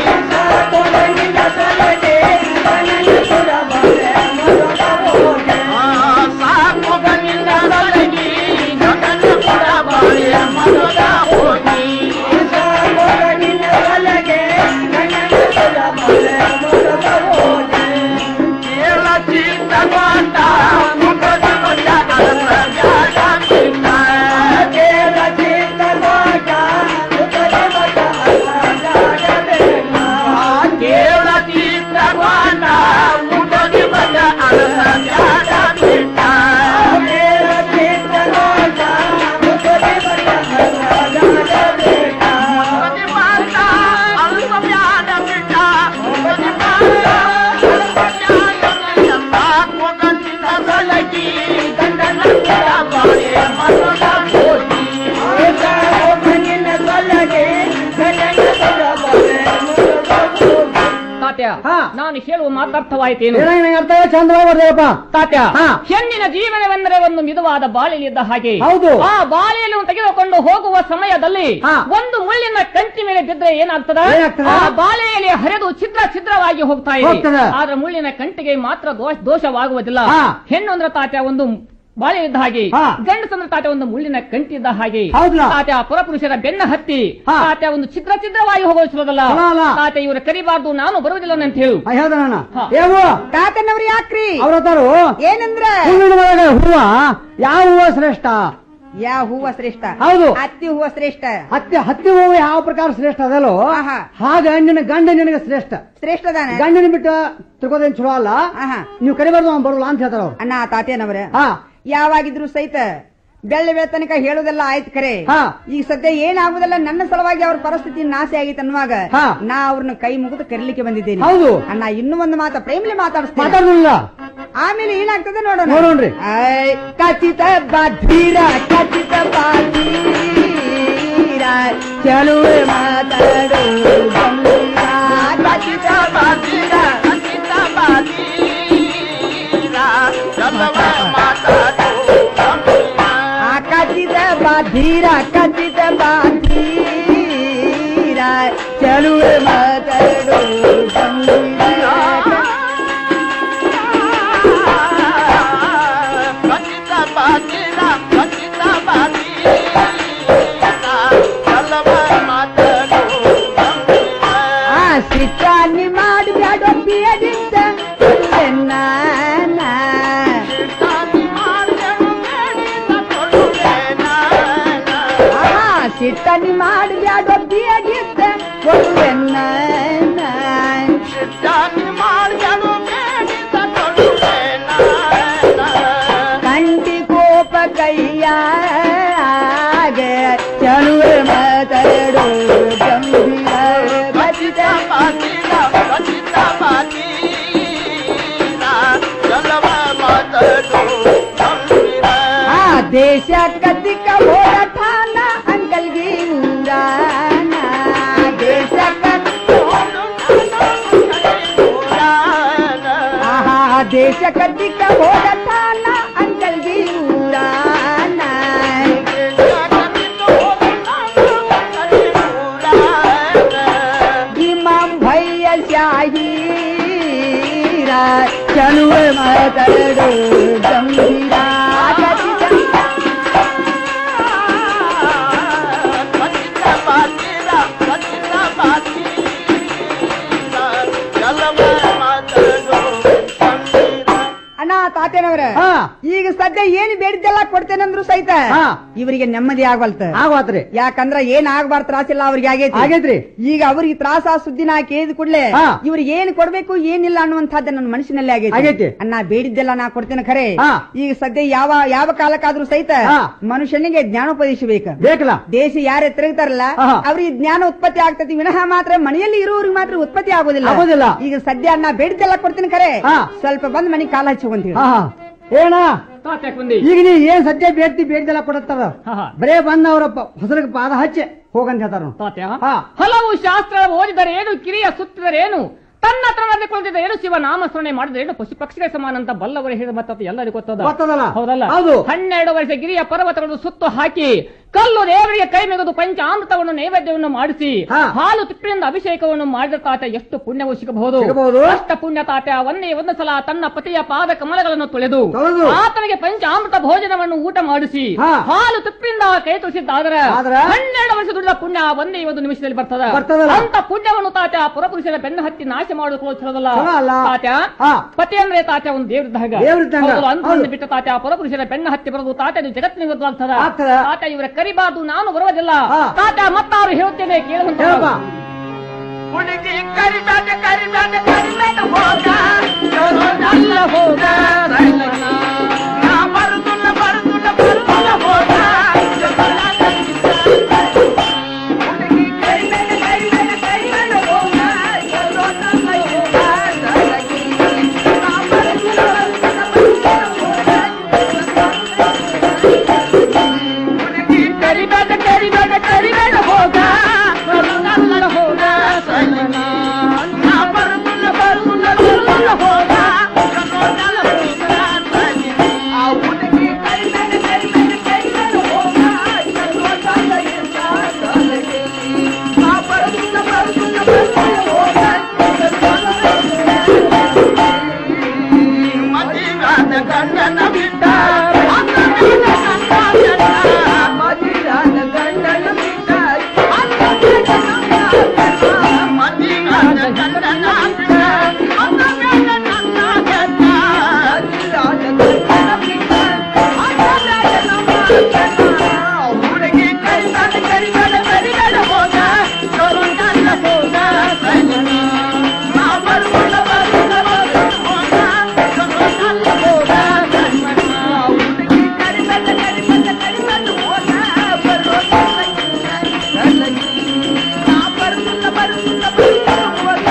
ಸಾಕು ಗಣ್ಣಿನ ಸಲಗಿ ಗಂಡನ ಕೂಡ ಬಾಳೆ ಮರದ ಹೋಗಿ ಸಾಕು ಗಣ್ಣಿನ ಸಲಗೆ ಗಂಡನ ಕೂಡ ಬಾಳೆ ಮರದ ಹೋಗಿ ಕೇಳ ಚಿತ್ತ ಕೊಂಡ ಮುಖದ ಕೊಂಡ ಜಾಗ ಚಿತ್ತ ಕೇಳ ಚಿತ್ತ ಕೊಂಡ ಮುಖದ ಕೊಂಡ ಕೇಳ ಚಿತ್ತ ಕೊಂಡ ಮುಖದ ಕೊಂಡ ಜಾಗ ಚಿತ್ತ ಕೇಳ ಚಿತ್ತ ಕೊಂಡ ಮುಖದ ಕೊಂಡ ತಾತ್ಯ ನಾನು ಹೇಳುವ ಮಾತಾರ್ಥವಾಯಿತೇನು ಅರ್ಥ ಚಂದ್ರ ಬರ್ದೇವಪ್ಪ ತಾತ್ಯ ಹೆಣ್ಣಿನ ಜೀವನವೆಂದರೆ ಒಂದು ಮಿದುವಾದ ಬಾಳೆಯಲ್ಲಿದ್ದ ಹಾಗೆ ಹೌದು. ಆ ಬಾಳೆಯನ್ನು ತೆಗೆದುಕೊಂಡು ಹೋಗುವ ಸಮಯದಲ್ಲಿ ಒಂದು ಮುಳ್ಳಿನ ಕಂಚಿ ಮೇಲೆ ಬಿದ್ದರೆ ಏನಾಗ್ತದ ಏನಾಗ್ತದ? ಆ ಬಾಳೆಯಲ್ಲಿ ಹರಿದು ಛಿದ್ರ ಛಿದ್ರವಾಗಿ ಹೋಗ್ತಾ ಇದೆ ಹೋಗ್ತದ. ಆದ್ರೆ ಮುಳ್ಳಿನ ಕಂಟಿಗೆ ಮಾತ್ರ ದೋಷ ದೋಷವಾಗುವುದಿಲ್ಲ ಹಾ. ಹೆಣ್ಣು ಅಂದ್ರೆ ತಾತ್ಯ ಒಂದು ಬಾಳೆ ಇದ್ದ ಹಾಗೆ ಗಂಡಸಂದ್ರ ತಾತ್ಯ ಒಂದು ಮುಳ್ಳಿನ ಕಂಟಿ ಇದ್ದ ಹಾಗೆ ಹೌದಲ್ಲ? ತಾತ್ಯ ಪುರಪುರುಷರ ಬೆನ್ನ ಹತ್ತಿ ತಾತ್ಯ ಒಂದು ಛಿದ್ರ ಛಿದ್ರವಾಗಿ ಹೋಗೋದಿಲ್ಲ ಅಲ್ಲ, ಅಲ್ಲ. ತಾತ್ಯ ಇವರು ಕರಿಬಾರ್ದು ನಾನು ಬರುವುದಿಲ್ಲ ಅಂತ ಹೇಳು ಹೇಳ್ದಾನ ಏವು ತಾತನವ್ರು ಯಾಕ್ರಿ ಅವ್ರ ತಾರು ಏನಂದ್ರ ಹೂವಿನ ಒಳಗೆ ಹೂವ ಯಾವ ಹೂವ ಶ್ರೇಷ್ಠ ಯಾವ ಹೂವ ಶ್ರೇಷ್ಠ ಹೌದು. ಹತ್ತಿ ಹೂವ ಶ್ರೇಷ್ಠ ಹತ್ತಿ ಹತ್ತಿ ಹೂವು ಯಾವ ಪ್ರಕಾರ ಶ್ರೇಷ್ಠ ಅದಲ್ಲೋ ಹಾಗ ನಿನ್ನ ಗಂಡ ನಿನಗೆ ಶ್ರೇಷ್ಠ ಶ್ರೇಷ್ಠದಾನ ಗಂಡನ ಬಿಟ್ಟು ತಿರ್ಗೋದೇನ್ ಚಲೋ ಅಲ್ಲ ನೀವು ಕರಿಬಾರ್ದು ಅವ್ನು ಬರೋಲ್ಲ ಅಂತ ಹೇಳ್ತಾರ ಅವ್ರು ಅಣ್ಣ ತಾತೇನವ್ರ ಹಾ ಯಾವಾಗಿದ್ರು ಸಹಿತ ಬೆಳ್ಳ ಬೆಳತನಕ ಹೇಳೋದೆಲ್ಲ ಆಯ್ತು ಖರೆ ಈಗ ಸದ್ಯ ಏನಾಗುದಲ್ಲ ನನ್ನ ಸಲುವಾಗಿ ಅವ್ರ ಪರಿಸ್ಥಿತಿ ನಾಶ ಆಗಿತ್ತು ಅನ್ನುವಾಗ ನಾ ಅವ್ರನ್ನ ಕೈ ಮುಗಿದು ಕರೀಲಿಕ್ಕೆ ಬಂದಿದ್ದೇನೆ ಹೌದು. ಅಣ್ಣ ಇನ್ನೂ ಒಂದು ಮಾತ ಪ್ರೇಮ್ಲಿ ಮಾತಾಡಿಸ್ತೀನಿ ಮಾತಾಡಲಿಲ್ಲ ಆಮೇಲೆ ಏನಾಗ್ತದೆ ನೋಡೋಣ ನೋಡೋಣ್ರಿ. ಐ, ಖಚಿತ ಬಾಧೀರ ಖಚಿತ ಬಾಧೀರ ಚಲುವೆ ಮಾತಾಡು ಗಂಭೀರ. ಖಚಿತ ಬಾಧೀರ ಖಚಿತ ಆ ಖಚಿತ ಬಾಧೀರ ಖಚಿತ ಬಾಧೀರ ಚಲುವೆ ಮಾತಾಡು ಗಂಭೀರ. ಮಾತಾಡು ದೇಶ ಕದ್ದಿಕ ಹೋರಾಟಾನ ಅಂಕಲ್ಗೆ ಊರಾನ ದೇಶ ಆಹಾ ದೇಶ ಕದ್ದಿಕ ಹೋರಾಟಾನ ಅಂಕಲ್ಗೆ ಊರಾನ ಇಮಾಮ್ ಭಯ್ಯ ಶಾಹೀರ ಚಲುವ ಮಾತಡು ಗಂಭೀರ ಅಣ್ಣ ತಾತೇನವ್ರ ಈಗ ಸದ್ಯ ಏನ್ ಬೇಡಿದ್ದೆಲ್ಲ ಕೊಡ್ತೇನಂದ್ರು ಸಹಿತ ಇವರಿಗೆ ನೆಮ್ಮದಿ ಆಗವಲ್ತ ಆಗವಾತ್ರಿ ಯಾಕಂದ್ರ ಏನ್ ಆಗ್ಬಾರ್ದು ತ್ರಾಸಿಲ್ಲ ಅವ್ರಿಗೆ ಆಗೈತಿ ಆಗೈತ್ರಿ. ಈಗ ಅವ್ರಿಗೆ ತ್ರಾಸ ಸುದ್ದಿನ ಕೇಳಿದ ಕೂಡಲೇ ಇವ್ರಿಗೆ ಏನ್ ಕೊಡ್ಬೇಕು ಏನಿಲ್ಲ ಅನ್ನುವಂಥದ್ದು ನನ್ನ ಮನಸ್ಸಿನಲ್ಲಿ ಆಗೈತಿ ಆಗೈತಿ. ಅಣ್ಣ ಬೇಡಿದ್ದೆಲ್ಲ ನಾ ಕೊಡ್ತೇನೆ ಖರೆ ಹಾ. ಈಗ ಸದ್ಯ ಯಾವ ಯಾವ ಕಾಲಕ್ಕಾದ್ರೂ ಸಹಿತ ಹಾ. ಮನುಷ್ಯನಿಗೆ ಜ್ಞಾನೋಪದೇಶ ಬೇಕು ಬೇಕಲ್ಲ ದೇಶ ಯಾರೇ ತಿರುಗ್ತಾರಲ್ಲ ಆಹಾ. ಅವ್ರಿಗೆ ಜ್ಞಾನ ಉತ್ಪತ್ತಿ ಆಗ್ತತಿ ವಿನಃ ಮಾತ್ರ ಮನೆಯಲ್ಲಿ ಇರುವವ್ರಿಗೆ ಮಾತ್ರ ಉತ್ಪತ್ತಿ ಆಗೋದಿಲ್ಲ ಆಗೋದಿಲ್ಲ. ಈಗ ಸದ್ಯ ನಾ ಬೇಡಿದ್ದೆಲ್ಲ ಕೊಡ್ತೀನಿ ಖರೆ ಹಾ. ಸ್ವಲ್ಪ ಬಂದ್ ಮನೆಗೆ ಕಾಲ ಹಚ್ಚುವಂತ ಹಾ ಹಾ. ಏನ ತಾತ್ಯಾಕ್ ಬಂದಿ ಈಗ ನೀ ಏನ್ ಸದ್ಯ ಬೇಡ್ತಿ ಬೇಡ್ದೆಲ್ಲ ಕೊಡತ್ತಾರ ಹಾ, ಹಾ. ಬರೇ ಬಂದ ಅವರ ಹೊಸರಿಗೆ ಪಾದ ಹಚ್ಚೆ ಹೋಗಂತ ಹೇಳ್ತಾರ ನೋಡು. ತಾತ್ಯ ಹಾ. ಹಲವು ಶಾಸ್ತ್ರ ಓದಿದರೇನು ಕಿರಿಯ ಸುತ್ತಿದರೇನು ತನ್ನ ಹತ್ರ ನಡೆದುಕೊಳ್ಳುತ್ತಿದ್ದೇನು ಶಿವ ನಾಮಸ್ಮರಣೆ ಮಾಡಿದರೇನು ಪಶು ಪಕ್ಷಿಗಳ ಸಮಾನ ಅಂತ ಬಲ್ಲವರು ಹೇಳಿದ ಮತ್ತ ಎಲ್ಲರಿಗೂ ಗೊತ್ತದ ಗೊತ್ತದಲ್ಲ? ಹೌದಲ್ಲ ಹೌದು. ಹನ್ನೆರಡು ವರ್ಷ ಗಿರಿಯ ಪರ್ವತಗಳನ್ನು ಸುತ್ತು ಹಾಕಿ ಕಲ್ಲು ದೇವರಿಗೆ ಕೈ ಮೆಗೆದು ಪಂಚಾಮೃತವನ್ನು ನೈವೇದ್ಯವನ್ನು ಮಾಡಿಸಿ ಹಾ. ಹಾಲು ತುಪ್ಪಿನಿಂದ ಅಭಿಷೇಕವನ್ನು ಮಾಡಿದ ತಾತ ಎಷ್ಟು ಪುಣ್ಯವು ಸಿಗಬಹುದು ಸಿಗಬಹುದು. ಅಷ್ಟ ಪುಣ್ಯ ತಾತ ಒಂದೇ ಒಂದು ಸಲ ತನ್ನ ಪತಿಯ ಪಾದ ಕಮಲಗಳನ್ನು ತೊಳೆದು ತೊಳೆದು. ಆತನಿಗೆ ಪಂಚಾಮೃತ ಭೋಜನವನ್ನು ಊಟ ಮಾಡಿಸಿ ಹಾ. ಹಾಲು ತುಪ್ಪಿನಿಂದ ಕೈ ತುಳಿಸಿದ್ದಾದ್ರೆ ಆದ್ರೆ? ಹನ್ನೆರಡು ವರ್ಷ ದುಡಿದ ಪುಣ್ಯ ಒಂದೇ ಒಂದು ನಿಮಿಷದಲ್ಲಿ ಬರ್ತದ ಬರ್ತದಲ್ಲ? ಅಂತ ಪುಣ್ಯವನ್ನು ತಾತ ಪುರಪುರುಷರ ಬೆನ್ನು ಹತ್ತಿ ನಾಶ ಮಾಡಿಕೊಳ್ಳೋದು ಚಲೋದಲ್ಲ ಚಲೋ ಅಲ್ಲ. ತಾತ ಹಾ. ಪತಿ ಅಂದ್ರೆ ತಾತ ಒಂದು ದೇವ್ರಿದ್ದಾಗ ದೇವ್ರಿದ್ದಂಗ. ಅಂತ ಹೌದು. ಬಿಟ್ಟ ತಾತ ಪುರಪುರುಷರ ಬೆನ್ನು ಹತ್ತಿ ಬರೋದು ತಾತ ನೀವು ಜಗತ್ತಿನ ವಿರುದ್ಧ ಆಗ್ತದ ಆಗ್ತದ. ತಾತ ಇವರ ಕರಿಬಾರ್ದು ನಾನು ಬರುವುದಿಲ್ಲ ಹಾ. ತಾತ ಮತ್ತಾರು ಹೇಳುತ್ತೇನೆ ಕೇಳುವಂತ ಹೇಳಪ್ಪ ಹುಡುಗಿ ಕರಿಬೇಡ ಕರಿಬೇಡ ಕರಿಬೇಡ ಹೋಗ ಚಲೋದಲ್ಲ ಹೋಗ ರೈಲನ. ನಾ ಬರುದಿಲ್ಲ ಬರುದಿಲ್ಲ ಬರುದಿಲ್ಲ ಹೋಗ ಚಲೋದಲ್ಲ ಹುಡುಗಿ ಕರಿಬೇಡ ಕರಿಬೇಡ ಕರಿಬೇಡ ಹೋಗ ಚಲೋದಲ್ಲ ಹೋಗ ರೈಲನ. ನಾ ಬರುದಿಲ್ಲ ಬರುದಿಲ್ಲ ಬರುದಿಲ್ಲ ಹೋಗ ಹುಡುಗಿ ಕರಿಬೇಡ ಕರಿಬೇಡ ಕರಿಬೇಡ ಹೋಗ ಚಲೋದಲ್ಲ ಹೋಗ ರೈಲನ. ನಾ ಬರುದಿಲ್ಲ ಬರುದಿಲ್ಲ ಬರುದಿಲ್ಲ ಹೋಗ ಚಲೋದಲ್ಲ ಹೋಗ ರೈಲನ. ಆ ಹುಡುಗಿ ಕರಿಬೇಡ ಕರಿಬೇಡ ಕರಿಬೇಡ ಹೋಗ ಚಲೋದಲ್ಲ ಹೋಗ ರೈಲನ. ನಾ ಬರುದಿಲ್ಲ ಬರುದಿಲ್ಲ ಬರುದಿಲ್ಲ ಹೋಗ ಮದಿರಾದ ಗಂಡನ ಬಿಟ್ಟ ಮದಿರಾದ ಗಂಡನ ಬಿಟ್ಟ ಮದಿರಾದ ಗಂಡನ ಬಿಟ್ಟ ಹುಡುಗಿ ಕರಿಬೇಡ ಕರಿಬೇಡ ಕರಿಬೇಡ ಹೋಗ ಚಲೋದಲ್ಲ ಹೋಗ ರೈಲನ. ನಾ ಬರುವುದ ಬರುವುದ ಬರುವುದ ಹೋಗ ಚಲೋದಲ್ಲ ಹೋಗ ರೈಲನ. ಹುಡುಗಿ ಕರಿಬೇಡ ಕರಿಬೇಡ ಕರಿಬೇಡ ಹೋಗ ಬರುವುದ ರೈಲನ. ನಾ ಬರುವುದ ಬರುವುದ ಬರುವುದ ಹೋಗ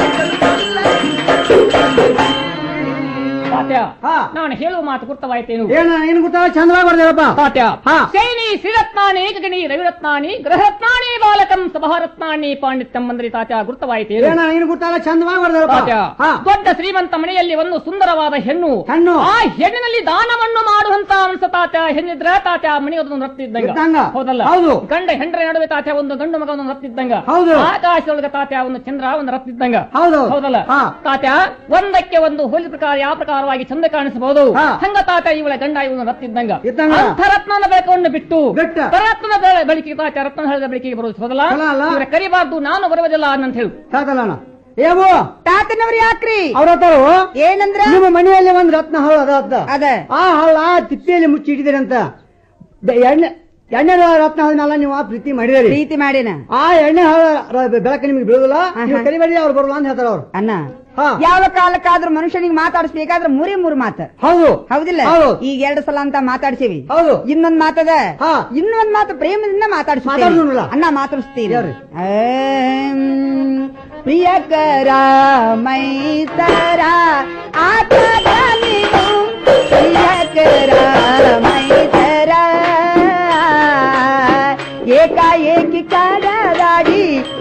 ತಾತ್ಯ ಹಾ. ನಾನು ಹೇಳುವ ಮಾತು ಗುರ್ತವಾಯ್ತೇನು ಏನ ಏನ್ ಗೊತ್ತಾವ ಚಂದ್ರವಾಗಿ ಬರ್ದೇವಪ್ಪ ತಾತ್ಯ ಹಾ. ಶೈನಿ ಶ್ರೀರತ್ನಾನಿ ಗಗನಿ ರವಿರತ್ನಾನಿ ಗ್ರಹರತ್ನಾನಿ ಬಾಲಕಂ ಸಭಾರತ್ನಾನಿ ಪಾಂಡಿತ್ಯಂ ಮಂದ್ರಿ ತಾತ್ಯ ಗುರ್ತವಾಯ್ತೇನು ಏನ ಏನ್ ಗೊತ್ತಾವ ಚಂದವಾಗಿ ಬರ್ದೇವಪ್ಪ ತಾತ್ಯ ಹಾ ದೊಡ್ಡ ಶ್ರೀಮಂತ ಮನೆಯಲ್ಲಿ ಒಂದು ಸುಂದರವಾದ ಹೆಣ್ಣು ಹೆಣ್ಣು. ಆ ಹೆಣ್ಣಿನಲ್ಲಿ ದಾನವನ್ನು ಮಾಡುವಂತ ಅನ್ಸ ತಾತ್ಯ ಹೆಣ್ಣಿದ್ರ ತಾತ್ಯ ಮನೆಗೊಂದು ರತ್ನ ಇದ್ದಂಗ. ಇದ್ದಂಗ ಹೌದಲ್ಲ ಹೌದು. ಗಂಡ ಹೆಂಡ್ರ ನಡುವೆ ತಾತ್ಯ ಒಂದು ಗಂಡು ಮಗ ಒಂದು ರತ್ನ ಇದ್ದಂಗ ಹೌದು. ಆಕಾಶದೊಳಗೆ ತಾತ್ಯ ಒಂದು ಚಂದ್ರ ಒಂದು ರತ್ನ ಇದ್ದಂಗ ಹೌದು. ಹೌದಲ್ಲ ಹಾ. ತಾತ್ಯ ಒಂದಕ್ಕೆ ಒಂದು ಹೋಲಿ ಪ್ರಕಾರ ಯಾವ ಪ್ರಕಾರವಾಗಿ ಚಂದ ಕಾಣಿಸಬಹುದು ಹಾ. ಹಂಗ ತಾತ್ಯ ಇವಳ ಗಂಡ ಇವನು ರತ್ನ ಇದ್ದಂಗ ಇದ್ದಂಗ. ಅಂಥ ರತ್ನದ ಬೆಳಕನ್ನು ಬಿಟ್ಟು ಬಿಟ್ಟ. ಪರರತ್ನದ ಬೆಳ- ಬೆಳಕಿಗೆ ತಾತ್ಯ ರತ್ನ ಹಳದ ಬೆಳಕಿಗೆ ಬರೋದು ಹೌದಲ್ಲ ಚಲೋ ಅಲ್ಲ? ಇವರ ಕರಿಬಾರ್ದು ನಾನು ಬರುವುದಿಲ್ಲ ಅಂತ ಹೇಳು ಸಾಕಲ್ಲಣ್ಣ ಏವು ತಾತನವ್ರು ಯಾಕ್ರಿ ಅವ್ರ ಹತ್ತಾರು ಏನಂದ್ರ ನಿಮ್ಮ ಮನೆಯಲ್ಲಿ ಒಂದ್ ರತ್ನ ಹಳ್ಳ ಅದ ಅದ ಅದ ಆ ಹಳ್ಳ ತಿಪ್ಪೆಯಲ್ಲಿ ಮುಚ್ಚಿ ಇಟ್ಟಿದ್ದೀರಂತ ಬೆ- ಎಣ್ಣೆ ಎಣ್ಣೆ ರತ್ನ ಆದ್ಮೇಲೆ ನೀವು ಆ ಪ್ರೀತಿ ಮಾಡಿದಿರಿ ಪ್ರೀತಿ ಮಾಡಿನ ಆ ಎಣ್ಣೆ ಹಳ್ಳ ರ- ಬೆಳಕು ನಿಮ್ಗೆ ಬೀಳುದಿಲ್ಲ ನೀವು ಕರಿಬೇಡಿ ಅವ್ರು ಬರಲ್ಲ ಅಂತ ಹೇಳ್ತಾರ ಅವ್ರು ಅಣ್ಣ ಹಾ. ಯಾವ ಕಾಲಕ್ಕಾದ್ರೂ ಮನುಷ್ಯನಿಗೆ ಮಾತಾಡಿಸ್ಬೇಕಾದ್ರೆ ಮೂರೇ ಮೂರು ಮಾತು ಹೌದು ಹೌದಿಲ್ಲ ಹೌದು. ಈಗ ಎರಡು ಸಲ ಅಂತ ಮಾತಾಡ್ಸೀವಿ ಹೌದು ಇನ್ನೊಂದ್ ಮಾತದ ಹಾ. ಇನ್ನೊಂದ್ ಮಾತು ಪ್ರೇಮದಿಂದ ಮಾತಾಡಿಸ್ತೀವಿ ಮಾತಾಡ್ಸೋಣಲ್ಲ? ಅಣ್ಣ ಮಾತಾಡಿಸ್ತೀರಿ ಯಾರು? ಆಮ್, ಪ್ರಿಯಕರ ಮೈತರ ಆತದ ನೀನು ಪ್ರಿಯಕರ ಮೈತರ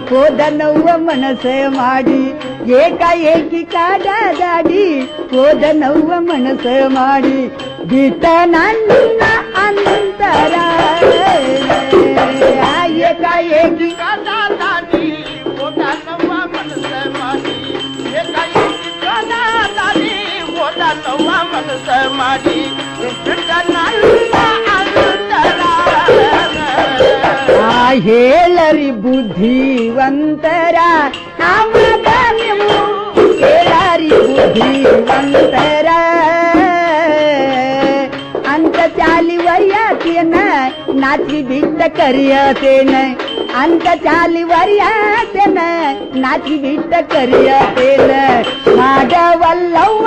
ಹೋದನವ್ವ ಮನಸ ಮಾಡಿ ಏಕಾಏಕಿ ಕಾಡಾಡಿ ಹೋದನವ್ವ ಮನಸ ಮಾಡಿ ಬಿಟ್ಟ ನನ್ನ ಅಂತರ ಏಕಾಏಕಿ ಕಾದಾಡಿ ಓಡಾನವ್ವ ಮನಸ ಮಾಡಿ ಏಕಾಏಕಿ ಕಾದಾಡಿ ಓಡಾನವ್ವ ಮನಸ ಮಾಡಿ ಬಿಟ್ಟ ನನ್ನ ಅಂತರ ಆ ಹೇಳರಿ ಬುದ್ಧಿವಂತರ ಆಮದ ನೀವು ಹೇಳರಿ ಬುದ್ಧಿವಂತರ ಅಂತ ಚಾಲಿ ವರಿಯಾತಿಯನ್ನ ನಾಚಿ ಬಿಟ್ಟ ಕರಿಯತೇನ ಅಂತ ಚಾಲಿ ವರಿಯಾತೇನ ನಾಚಿ ಬಿಟ್ಟ ಕರಿಯತೇನ ಮಾಡವಲ್ಲವ್ವ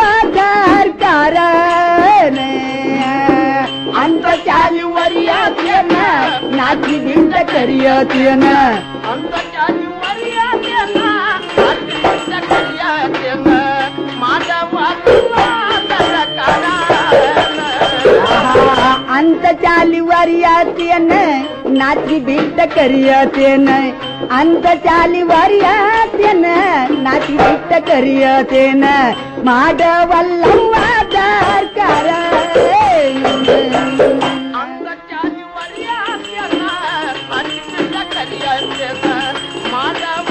ಸರ್ಕಾರನ ಅಂತ ಚಾಲಿ ವರಿಯಾತಿಯನ್ನ ನಾಚಿ ಬಿಟ್ಟ ಕರಿಯತೇನ ಅಂತ ಜಾತಿ ಮರ್ಯಾದೆಯನ್ನ ಅತ್ಯಂತ ಕರಿಯಾದೆಯನ್ನ ಮಾನವ ಸರ್ಕಾರ ಅಂತ ಚಾಲಿ ವರಿಯಾತಿಯನ್ನ ನಾಚಿ ಬಿಟ್ಟ ಕರಿಯತೇನ ಅಂತ ಚಾಲಿ ವರಿಯಾತಿಯನ್ನ ನಾಚಿ ಬಿಟ್ಟ ಕರಿಯತೇನ ಮಾಡವಲ್ಲವ್ವ ಸರ್ಕಾರ ಅಂತ ಜಾತಿ ಮರ್ಯಾದೆಯನ್ನ ಅತ್ಯಂತ ಕರಿಯಾದೆಯನ್ನ ಮಾನವ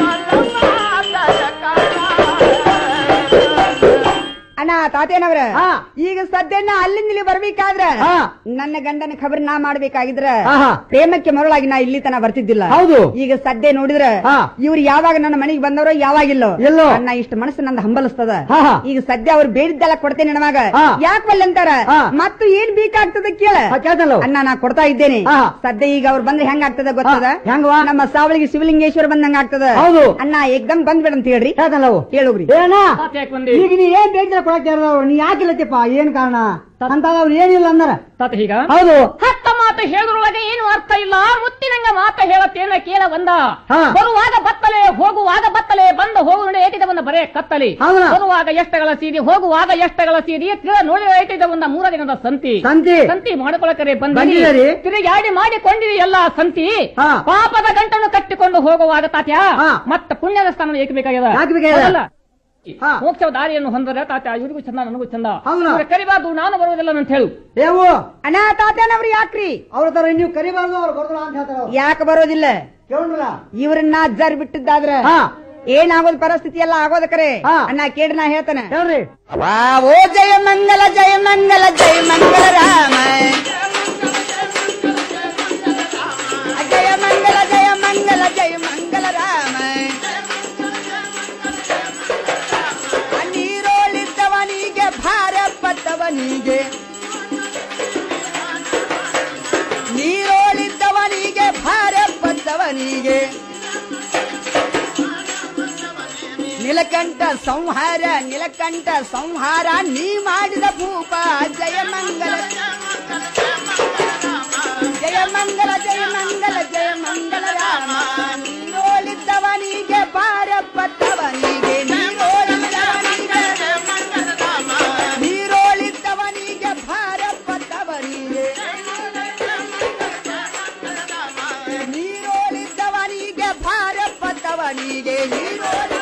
ಅಣ್ಣ ತಾತೇನವ್ರ ಈಗ ಸದ್ಯನ ಅಲ್ಲಿಂದ ಇಲ್ಲಿ ಬರ್ಬೇಕಾದ್ರ ನನ್ನ ಗಂಡನ ಖಬರ್ ನಾ ಮಾಡ್ಬೇಕಾಗಿದ್ರ ಆಹಾ. ಪ್ರೇಮಕ್ಕೆ ಮರಳಾಗಿ ನಾ ಇಲ್ಲಿ ತನ ಬರ್ತಿದ್ದಿಲ್ಲ ಹೌದು. ಈಗ ಸದ್ಯ ನೋಡಿದ್ರ ಇವ್ರು ಯಾವಾಗ ನನ್ನ ಮನೆಗೆ ಬಂದವರೋ ಯಾವಾಗಿಲ್ಲೋ ಎಲ್ಲೋ. ಅಣ್ಣ ಇಷ್ಟು ಮನಸ್ಸು ನಂದು ಹಂಬಲಿಸ್ತದ ಆಹಾ. ಈಗ ಸದ್ಯ ಅವ್ರು ಬೇಡಿದ್ದೆಲ್ಲ ಕೊಡ್ತೇನೆ ನಮಗ ಹಾ. ಯಾಕೆ ಅಂತಾರ ಮತ್ತು ಏನ್ ಬೇಕಾಗ್ತದ ಕೇಳ ಅಣ್ಣ ನಾ ಕೊಡ್ತಾ ಇದ್ದೇನೆ ಸದ್ಯ ಈಗ ಅವ್ರು ಬಂದ್ರೆ ಹೆಂಗ್ ಆಗ್ತದ ಗೊತ್ತದ ಹೆಂಗವಾ? ನಮ್ಮ ಸಾವಳಿಗೆ ಶಿವಲಿಂಗೇಶ್ವರ ಬಂದಂಗ ಆಗ್ತದ ಹೌದು. ಅಣ್ಣ ಏಕ್ದಮ್ ಬಂದ್ಬೇಡ ಅಂತ ಹೇಳ್ರಿ ಹೇಳೋಗ್ರಿ ಏನ ಈಗ ನೀ ಏನ್ ಬೇಕಿಲ್ಲ ಕೊಡಕ್ಕೆ ನೀ ಯಾಕಿಲ್ಲತ್ತಪ್ಪ ಏನ್ ಕಾರಣ ಅಂತ ಅವ್ರು ಏನಿಲ್ಲ ಅಂದಾರ ತಾತ ಹೀಗ ಹೌದು ಹತ್ತ ಮಾತು ಹೇಳುದ್ರೊಳಗೆ ಏನು ಅರ್ಥ ಇಲ್ಲ ಮುತ್ತಿನಂಗ ಮಾತ ಹೇಳತ್ತೇನ ಕೇಳ ಬಂದ ಬರುವಾಗ ಬತ್ತಲೆ ಹೋಗುವಾಗ ಬತ್ತಲೆ ಬಂದ ಹೋಗುವ ಏಟಿದ ಬಂದ ಬರೇ ಕತ್ತಲಿ ಹೌದಾ? ಬರುವಾಗ ಎಷ್ಟಗಳ ಸೀರಿ ಹೋಗುವಾಗ ಎಷ್ಟಗಳ ಸೀರಿ ತಿಳ ನೋಡಿ ಏಟಿದ ಬಂದ ಮೂರ ದಿನದ ಸಂತಿ ಸಂತಿ. ಸಂತಿ ಮಾಡ್ಕೊಳಕರೆ ಬಂದಿದ್ದೀರಿ? ಬಂದಿರಿ ತಿರುಗಾಡಿ ಮಾಡಿಕೊಂಡಿರಿ ಎಲ್ಲ ಸಂತಿ ಪಾಪದ ಗಂಟನ್ನು ಕಟ್ಟಿಕೊಂಡು ಹೋಗುವಾಗ ತಾತ್ಯ ಮತ್ತ ಪುಣ್ಯದ ಸ್ಥಾನ ಏಕೆ ಬೇಕಾಗ್ಯದ ಯಾಕೆ ಬೇಕಾಗ್ಯದ? ಹೌದಲ್ಲ? ಮೋಕ್ಷ ದಾರಿಯನ್ನು ಹೊಂದರೆ ತಾತ್ಯ ಇವರಿಗೂ ಚಂದ ನನಗೂ ಚಂದ ಹೌದಾ? ಇವ್ರ ಕರಿಬಾರ್ದು ನಾನು ಬರುವುದಿಲ್ಲ ಅಂತ ಹೇಳು ಏವು ಅಣ್ಣ ತಾತೇನವ್ರು ಯಾಕ್ರಿ ಅವ್ರ ತರ ನೀವು ಕರಿಬಾರ್ದು ಅವ್ರು ಬರ್ದಲ್ಲ ಅಂತ ಹೇಳ್ತಾರ ಅವ್ರು. ಯಾಕೆ ಬರೋದಿಲ್ಲ ಕೇಳ್ರಲ್ಲ? ಇವ್ರನ್ನ ಜರ್ ಬಿಟ್ಟಿದ್ದಾದ್ರ ಏನಾಗೋದ್ ಪರಿಸ್ಥಿತಿ ಎಲ್ಲ ಆಗೋದ ಕರೆ ಅಣ್ಣ ಕೇಳಿ ನಾ ಹೇಳ್ತಾನೆ ಹೇಳ್ರಿ ಓ ಜಯ ಮಂಗಲ ಜಯ ಮಂಗಲ ಜಯ ಮಂಗಲ ರಾಮ ಜಯ ಮಂಗಲ ಜಯ ಮಂಗಲ ಜಯ ಮಂಗಲ ರಾಮ ನೀರೋಳಿದ್ದವನಿಗೆ ಭಾರ ಪಟ್ಟವನಿಗೆ ನೀರೋಳಿದ್ದವನಿಗೆ ಭಾರ ಪಟ್ಟವನಿಗೆ ನಿಲಕಂಠ ಸಂಹಾರ ನಿಲಕಂಠ ಸಂಹಾರ ನೀ ಮಾಡಿದ ಭೂಪ ಜಯ ಮಂಗಲ ಜಯ ಮಂಗಲ ಜಯ ಮಂಗಲ ಜಯ ಮಂಗಲ ರಾಮ ನೀರೋಳಿದ್ದವನಿಗೆ ಭಾರ ಪಟ್ಟವನಿಗೆ ನೀರೋಳಿದ್ದವನಿಗೆ ನೀರೋಳಿದ್ದವನಿಗೆ ಭಾರ ಪಟ್ಟವನಿಗೆ ನೀರೋಳಿದ್ದವನಿಗೆ ಭಾರ ಪಟ್ಟವನಿಗೆ ನೀರೋಳಿ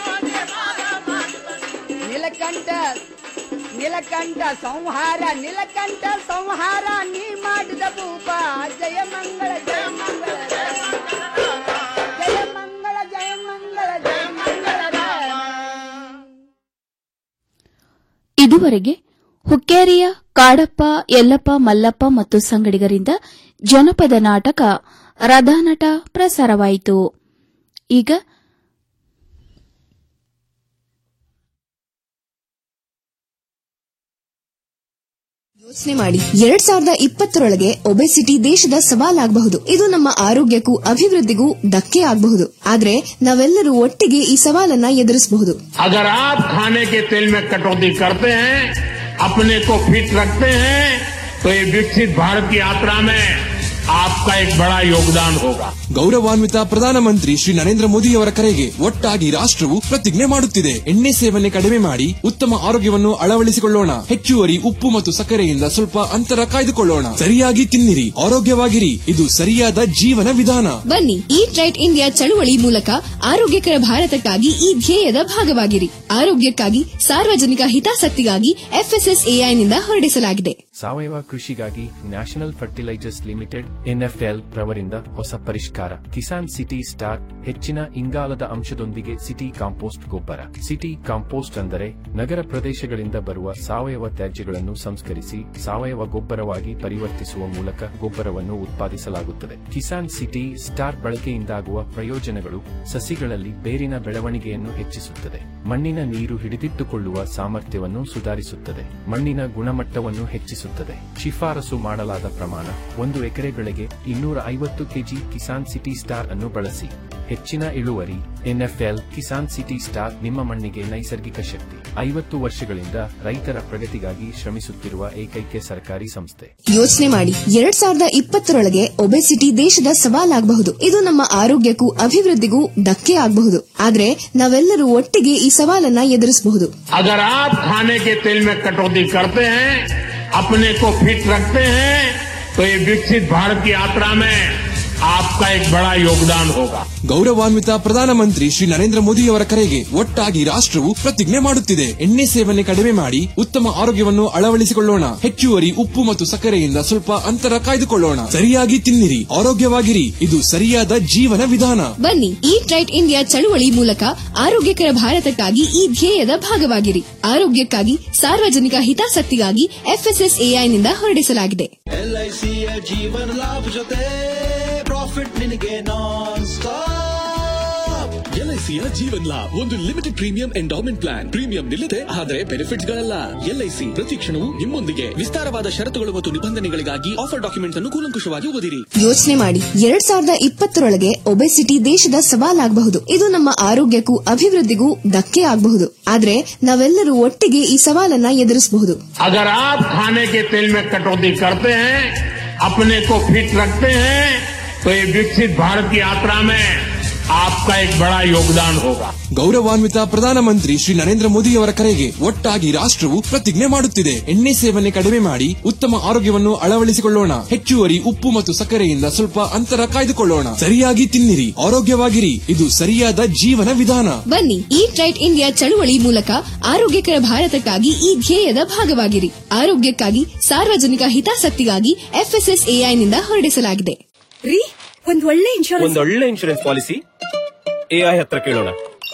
ನಿಲಕಂಠ ನಿಲಕಂಠ ಸಂಹಾರ ನಿಲಕಂಠ ಸಂಹಾರ ನೀ ಮಾಡಿದ ಭೂಪ ಜಯ ಮಂಗಳ ಜಯ ಮಂಗಳ ಜಯ ಮಂಗಳ ಜಯ ಮಂಗಳ ಜಯ ಮಂಗಳ ಇದುವರೆಗೆ ಹುಕ್ಕೇರಿಯ ಕಾಡಪ್ಪ ಯಲ್ಲಪ್ಪ ಮಲ್ಲಪ್ಪ ಮತ್ತು ಸಂಗಡಿಗರಿಂದ ಜನಪದ ನಾಟಕ ರಥಾನಟ ಪ್ರಸಾರವಾಯಿತು ಈಗ ಯೋಚನೆ ಮಾಡಿ ಎರಡ್ ಸಾವಿರದ ಇಪ್ಪತ್ತರೊಳಗೆ ಒಬೆಸಿಟಿ ದೇಶದ ಸವಾಲಾಗಬಹುದು ಇದು ನಮ್ಮ ಆರೋಗ್ಯಕ್ಕೂ ಅಭಿವೃದ್ಧಿಗೂ ಧಕ್ಕೆ ಆಗಬಹುದು ಆದ್ರೆ ನಾವೆಲ್ಲರೂ ಒಟ್ಟಿಗೆ ಈ ಸವಾಲನ್ನ ಎದುರಿಸಬಹುದು अगर आप खाने के तेल में कटौती करते हैं अपने को फिट रखते हैं तो ये विकसित भारत की यात्रा में आपका आपका एक बड़ा योगदान होगा ಗೌರವಾನ್ವಿತ ಪ್ರಧಾನಮಂತ್ರಿ ಶ್ರೀ ನರೇಂದ್ರ ಮೋದಿಯವರ ಕರೆಗೆ ಒಟ್ಟಾಗಿ ರಾಷ್ಟ್ರವು ಪ್ರತಿಜ್ಞೆ ಮಾಡುತ್ತಿದೆ ಎಣ್ಣೆ ಸೇವನೆ ಕಡಿಮೆ ಮಾಡಿ ಉತ್ತಮ ಆರೋಗ್ಯವನ್ನು ಅಳವಡಿಸಿಕೊಳ್ಳೋಣ ಹೆಚ್ಚುವರಿ ಉಪ್ಪು ಮತ್ತು ಸಕ್ಕರೆಯಿಂದ ಸ್ವಲ್ಪ ಅಂತರ ಕಾಯ್ದುಕೊಳ್ಳೋಣ ಸರಿಯಾಗಿ ತಿನ್ನಿರಿ ಆರೋಗ್ಯವಾಗಿರಿ ಇದು ಸರಿಯಾದ ಜೀವನ ವಿಧಾನ ಬನ್ನಿ ಈಟ್ ರೈಟ್ ಇಂಡಿಯಾ ಚಳುವಳಿ ಮೂಲಕ ಆರೋಗ್ಯಕರ ಭಾರತಕ್ಕಾಗಿ ಈ ಧ್ಯೇಯದ ಭಾಗವಾಗಿರಿ ಆರೋಗ್ಯಕ್ಕಾಗಿ ಸಾರ್ವಜನಿಕ ಹಿತಾಸಕ್ತಿಗಾಗಿ ಎಫ್ಎಸ್ಎಸ್ಎಐನಿಂದ ಹೊರಡಿಸಲಾಗಿದೆ ಸಾವಯವ ಕೃಷಿಗಾಗಿ ನ್ಯಾಷನಲ್ ಫರ್ಟಿಲೈಸರ್ಸ್ ಲಿಮಿಟೆಡ್ ಎನ್ಎಫ್ಎಲ್ ರವರಿಂದ ಹೊಸ ಪರಿಷ್ಕಾರ ಕಿಸಾನ್ ಸಿಟಿ ಸ್ಟಾರ್ ಹೆಚ್ಚಿನ ಇಂಗಾಲದ ಅಂಶದೊಂದಿಗೆ ಸಿಟಿ ಕಾಂಪೋಸ್ಟ್ ಗೊಬ್ಬರ ಸಿಟಿ ಕಾಂಪೋಸ್ಟ್ ಅಂದರೆ ನಗರ ಪ್ರದೇಶಗಳಿಂದ ಬರುವ ಸಾವಯವ ತ್ಯಾಜ್ಯಗಳನ್ನು ಸಂಸ್ಕರಿಸಿ ಸಾವಯವ ಗೊಬ್ಬರವಾಗಿ ಪರಿವರ್ತಿಸುವ ಮೂಲಕ ಗೊಬ್ಬರವನ್ನು ಉತ್ಪಾದಿಸಲಾಗುತ್ತದೆ ಕಿಸಾನ್ ಸಿಟಿ ಸ್ಟಾರ್ ಬಳಕೆಯಿಂದಾಗುವ ಪ್ರಯೋಜನಗಳು ಸಸಿಗಳಲ್ಲಿ ಬೇರಿನ ಬೆಳವಣಿಗೆಯನ್ನು ಹೆಚ್ಚಿಸುತ್ತದೆ ಮಣ್ಣಿನ ನೀರು ಹಿಡಿದಿಟ್ಟುಕೊಳ್ಳುವ ಸಾಮರ್ಥ್ಯವನ್ನು ಸುಧಾರಿಸುತ್ತದೆ ಮಣ್ಣಿನ ಗುಣಮಟ್ಟವನ್ನು ಹೆಚ್ಚಿಸುತ್ತದೆ ಶಿಫಾರಸು ಮಾಡಲಾದ ಪ್ರಮಾಣ ಒಂದು ಎಕರೆ ಬೆಳೆಗೆ ಇನ್ನೂರ ಐವತ್ತು ಕೆಜಿ ಕಿಸಾನ್ ಸಿಟಿ ಸ್ಟಾರ್ ಅನ್ನು ಬಳಸಿ ಹೆಚ್ಚಿನ ಇಳುವರಿ ಎನ್ಎಫ್ಎಲ್ ಕಿಸಾನ್ ಸಿಟಿ ಸ್ಟಾರ್ ನಿಮ್ಮ ಮಣ್ಣಿಗೆ ನೈಸರ್ಗಿಕ ಶಕ್ತಿ ಐವತ್ತು ವರ್ಷಗಳಿಂದ ರೈತರ ಪ್ರಗತಿಗಾಗಿ ಶ್ರಮಿಸುತ್ತಿರುವ ಏಕೈಕ ಸರ್ಕಾರಿ ಸಂಸ್ಥೆ ಯೋಚನೆ ಮಾಡಿ ಎರಡ್ ಸಾವಿರದ ಇಪ್ಪತ್ತರೊಳಗೆ ಒಬೆಸಿಟಿ ದೇಶದ ಸವಾಲಾಗಬಹುದು ಇದು ನಮ್ಮ ಆರೋಗ್ಯಕ್ಕೂ ಅಭಿವೃದ್ಧಿಗೂ ಧಕ್ಕೆ ಆಗಬಹುದು ಆದ್ರೆ ನಾವೆಲ್ಲರೂ ಒಟ್ಟಿಗೆ ಈ ಸವಾಲನ್ನ ಎದುರಿಸಬಹುದು अगर आप खाने के तेल में कटौती करते हैं अपने को फिट रखते हैं तो ये विकसित भारत की यात्रा में आपका एक बड़ा योगदान होगा ಗೌರವಾನ್ವಿತ ಪ್ರಧಾನಮಂತ್ರಿ ಶ್ರೀ ನರೇಂದ್ರ ಮೋದಿಯವರ ಕರೆಗೆ ಒಟ್ಟಾಗಿ ರಾಷ್ಟ್ರವು ಪ್ರತಿಜ್ಞೆ ಮಾಡುತ್ತಿದೆ ಎಣ್ಣೆ ಸೇವನೆ ಕಡಿಮೆ ಮಾಡಿ ಉತ್ತಮ ಆರೋಗ್ಯವನ್ನು ಅಳವಡಿಸಿಕೊಳ್ಳೋಣ ಹೆಚ್ಚುವರಿ ಉಪ್ಪು ಮತ್ತು ಸಕ್ಕರೆಯಿಂದ ಸ್ವಲ್ಪ ಅಂತರ ಕಾಯ್ದುಕೊಳ್ಳೋಣ ಸರಿಯಾಗಿ ತಿನ್ನಿರಿ ಆರೋಗ್ಯವಾಗಿರಿ ಇದು ಸರಿಯಾದ ಜೀವನ ವಿಧಾನ ಬನ್ನಿ ಈಟ್ ರೈಟ್ ಇಂಡಿಯಾ ಚಳುವಳಿ ಮೂಲಕ ಆರೋಗ್ಯಕರ ಭಾರತಕ್ಕಾಗಿ ಈ ಧ್ಯೇಯದ ಭಾಗವಾಗಿರಿ ಆರೋಗ್ಯಕ್ಕಾಗಿ ಸಾರ್ವಜನಿಕ ಹಿತಾಸಕ್ತಿಗಾಗಿ ಎಫ್ಎಸ್ಎಸ್ಎಐನಿಂದ ಹೊರಡಿಸಲಾಗಿದೆ ಎಲ್ಐಸಿಯ ಜೀವನ ಲಾಭ ಜೊತೆ ಪ್ರಾಫಿಟ್ ನಿನಗೆ ನಾನ್ ಸ್ಟಾಪ್ ಎಲ್ಐಸಿಯ ಜೀವನ್ ಲಾಭ್ ಒಂದು limited premium endowment plan premium ನಿಲ್ಲದೆ ಆದರೆ ಬೆನಿಫಿಟ್ಸ್ ಗಳಲ್ಲ ಎಲ್ಐಸಿ ಪ್ರತಿ ಕ್ಷಣವೂ ನಿಮ್ಮೊಂದಿಗೆ ವಿಸ್ತಾರವಾದ ಷರತ್ತುಗಳು ಮತ್ತು ನಿಬಂಧನೆಗಳಿಗಾಗಿ ಆಫರ್ ಡಾಕ್ಯುಮೆಂಟ್ಸ್ ಅನ್ನು ಕೂಲಂಕುಷವಾಗಿ ಓದಿರಿ ಯೋಚನೆ ಮಾಡಿ ಎರಡ್ ಸಾವಿರದ ಇಪ್ಪತ್ತರೊಳಗೆ ಒಬೆಸಿಟಿ ದೇಶದ ಸವಾಲಾಗಬಹುದು ಇದು ನಮ್ಮ ಆರೋಗ್ಯಕ್ಕೂ ಅಭಿವೃದ್ಧಿಗೂ ಧಕ್ಕೆ ಆಗಬಹುದು ಆದ್ರೆ ನಾವೆಲ್ಲರೂ ಒಟ್ಟಿಗೆ ಈ ಸವಾಲನ್ನ ಎದುರಿಸಬಹುದು अगर आप खाने के तेल में कटौती करते हैं अपने को फिट रखते हैं तो ये विकसित भारत की यात्रा में आपका एक बड़ा योगदान होगा ಗೌರವಾನ್ವಿತ ಪ್ರಧಾನಮಂತ್ರಿ ಶ್ರೀ ನರೇಂದ್ರ ಮೋದಿಯವರ ಕರೆಗೆ ಒಟ್ಟಾಗಿ ರಾಷ್ಟ್ರವು ಪ್ರತಿಜ್ಞೆ ಮಾಡುತ್ತಿದೆ ಎಣ್ಣೆ ಸೇವನೆ ಕಡಿಮೆ ಮಾಡಿ ಉತ್ತಮ ಆರೋಗ್ಯವನ್ನು ಅಳವಡಿಸಿಕೊಳ್ಳೋಣ ಹೆಚ್ಚುವರಿ ಉಪ್ಪು ಮತ್ತು ಸಕ್ಕರೆಯಿಂದ ಸ್ವಲ್ಪ ಅಂತರ ಕಾಯ್ದುಕೊಳ್ಳೋಣ ಸರಿಯಾಗಿ ತಿನ್ನಿರಿ ಆರೋಗ್ಯವಾಗಿರಿ ಇದು ಸರಿಯಾದ ಜೀವನ ವಿಧಾನ ಬನ್ನಿ ಈಟ್ ರೈಟ್ ಇಂಡಿಯಾ ಚಳುವಳಿ ಮೂಲಕ ಆರೋಗ್ಯಕರ ಭಾರತಕ್ಕಾಗಿ ಈ ಧ್ಯೇಯದ ಭಾಗವಾಗಿರಿ ಆರೋಗ್ಯಕ್ಕಾಗಿ ಸಾರ್ವಜನಿಕ ಹಿತಾಸಕ್ತಿಗಾಗಿ ಎಫ್ಎಸ್ಎಸ್ಎಐನಿಂದ ಹೊರಡಿಸಲಾಗಿದೆ ರೀ ಒಂದ್ ಒಳ್ಳೆ ಇನ್ಶೂರೆನ್ಸ್ ಒಂದೊಳ್ಳೆ ಇನ್ಶೂರೆನ್ಸ್ ಪಾಲಿಸಿ ಎಐ ಹತ್ರ ಕೇಳೋಣ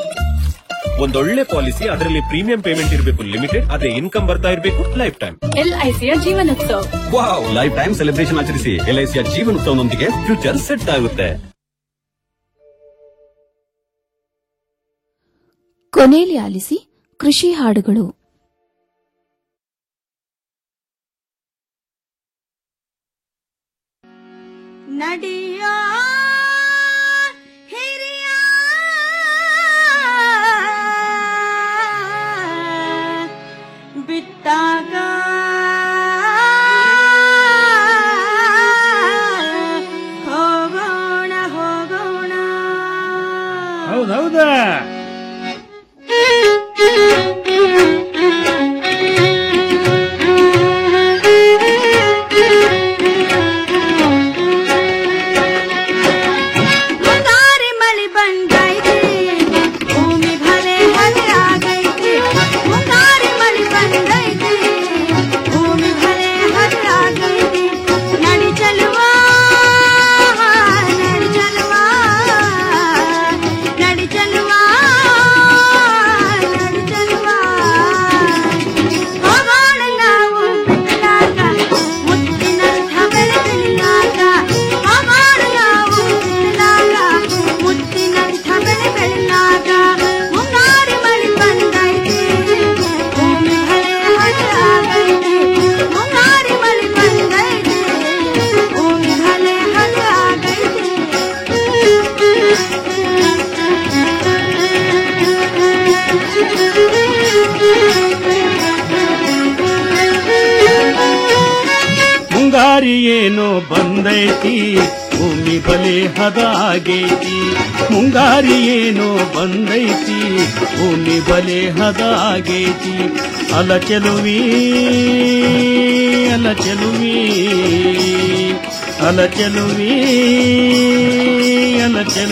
ಒಂದೊಳ್ಳೆ ಪಾಲಿಸಿ ಅದರಲ್ಲಿ ಪ್ರೀಮಿಯಂ ಪೇಮೆಂಟ್ ಇರಬೇಕು ಲಿಮಿಟೆಡ್ ಅದೇ ಇನ್ಕಮ್ ಬರ್ತಾ ಇರಬೇಕು ಲೈಫ್ ಟೈಮ್ ಎಲ್ಐಸಿಯ Jeevan Utsav wow lifetime celebration ಆಚರಿಸಿ ಎಲ್ಐಸಿಯ ಜೀವನೋತ್ಸವನೊಂದಿಗೆ ಫ್ಯೂಚರ್ ಸೆಟ್ ಆಗುತ್ತೆ ಕೊನೆಯಲ್ಲಿ ಆಲಿಸಿ ಕೃಷಿ ಹಾಡುಗಳು ನಡಿಯ ಹಿರಿಯ ಬಿಟ್ಟಾಗ ಹೋಗೋಣ ಹೋಗೋಣ ಹೌದೌದಾ ಮುಂಗಾರಿ ಮಳಿ ಬಂದೈತಿ ಭೂಮಿ ಭಲೆ ಹಲೆ ಆಗೈತಿ ಮುಂಗಾರಿ ಮಳಿ ಬಂದೈತಿ ಭೂಮಿ ಭಲೆ ಹಲೆ ಆಗೈತಿ ನಡಿ ಚಲುವ ನಡಿ ಚಲುವ ನಡಿ ಚಲುವ ನಡಿ ಚಲುವ ಹೋಗೋಣ ನಾವು ಬಿಟ್ಟಾಗ ಮುತ್ತಿನಂಥ ಬೆಳೆ ಬೆಳಿಲಾಗ ಹೋಗೋಣ ನಾವು ಬಿಟ್ಟಾಗ ಮುತ್ತಿನಂಥ ಬೆಳೆ ಬೆಳಿಲಾಗ ಮುಂಗಾರಿ ಮಳಿ ಬಂದೈತಿ ಭೂಮಿ ಹಳೆ ಹಳೆ ಆಗೈತಿ ಮುಂಗಾರಿ ಮಳಿ ಬಂದೈತಿ ಭೂಮಿ ಹಳೆ ಹಳೆ ಮುಂಗಾರಿ ಏನೋ ಬಂದೈತಿ ಭೂಮಿ ಬಲೆ ಹದಾಗೈತಿ ಮುಂಗಾರಿ ಏನೋ ಬಂದೈತಿ ಭೂಮಿ ಬಲೆ ಹದಾಗೈತಿ ಅಲ ಚೆಲುವಿ ಅಲ ಚೆಲುವಿ ಅಲ ಚೆಲುವಿ ಅಲ ಚೆಲುವಿ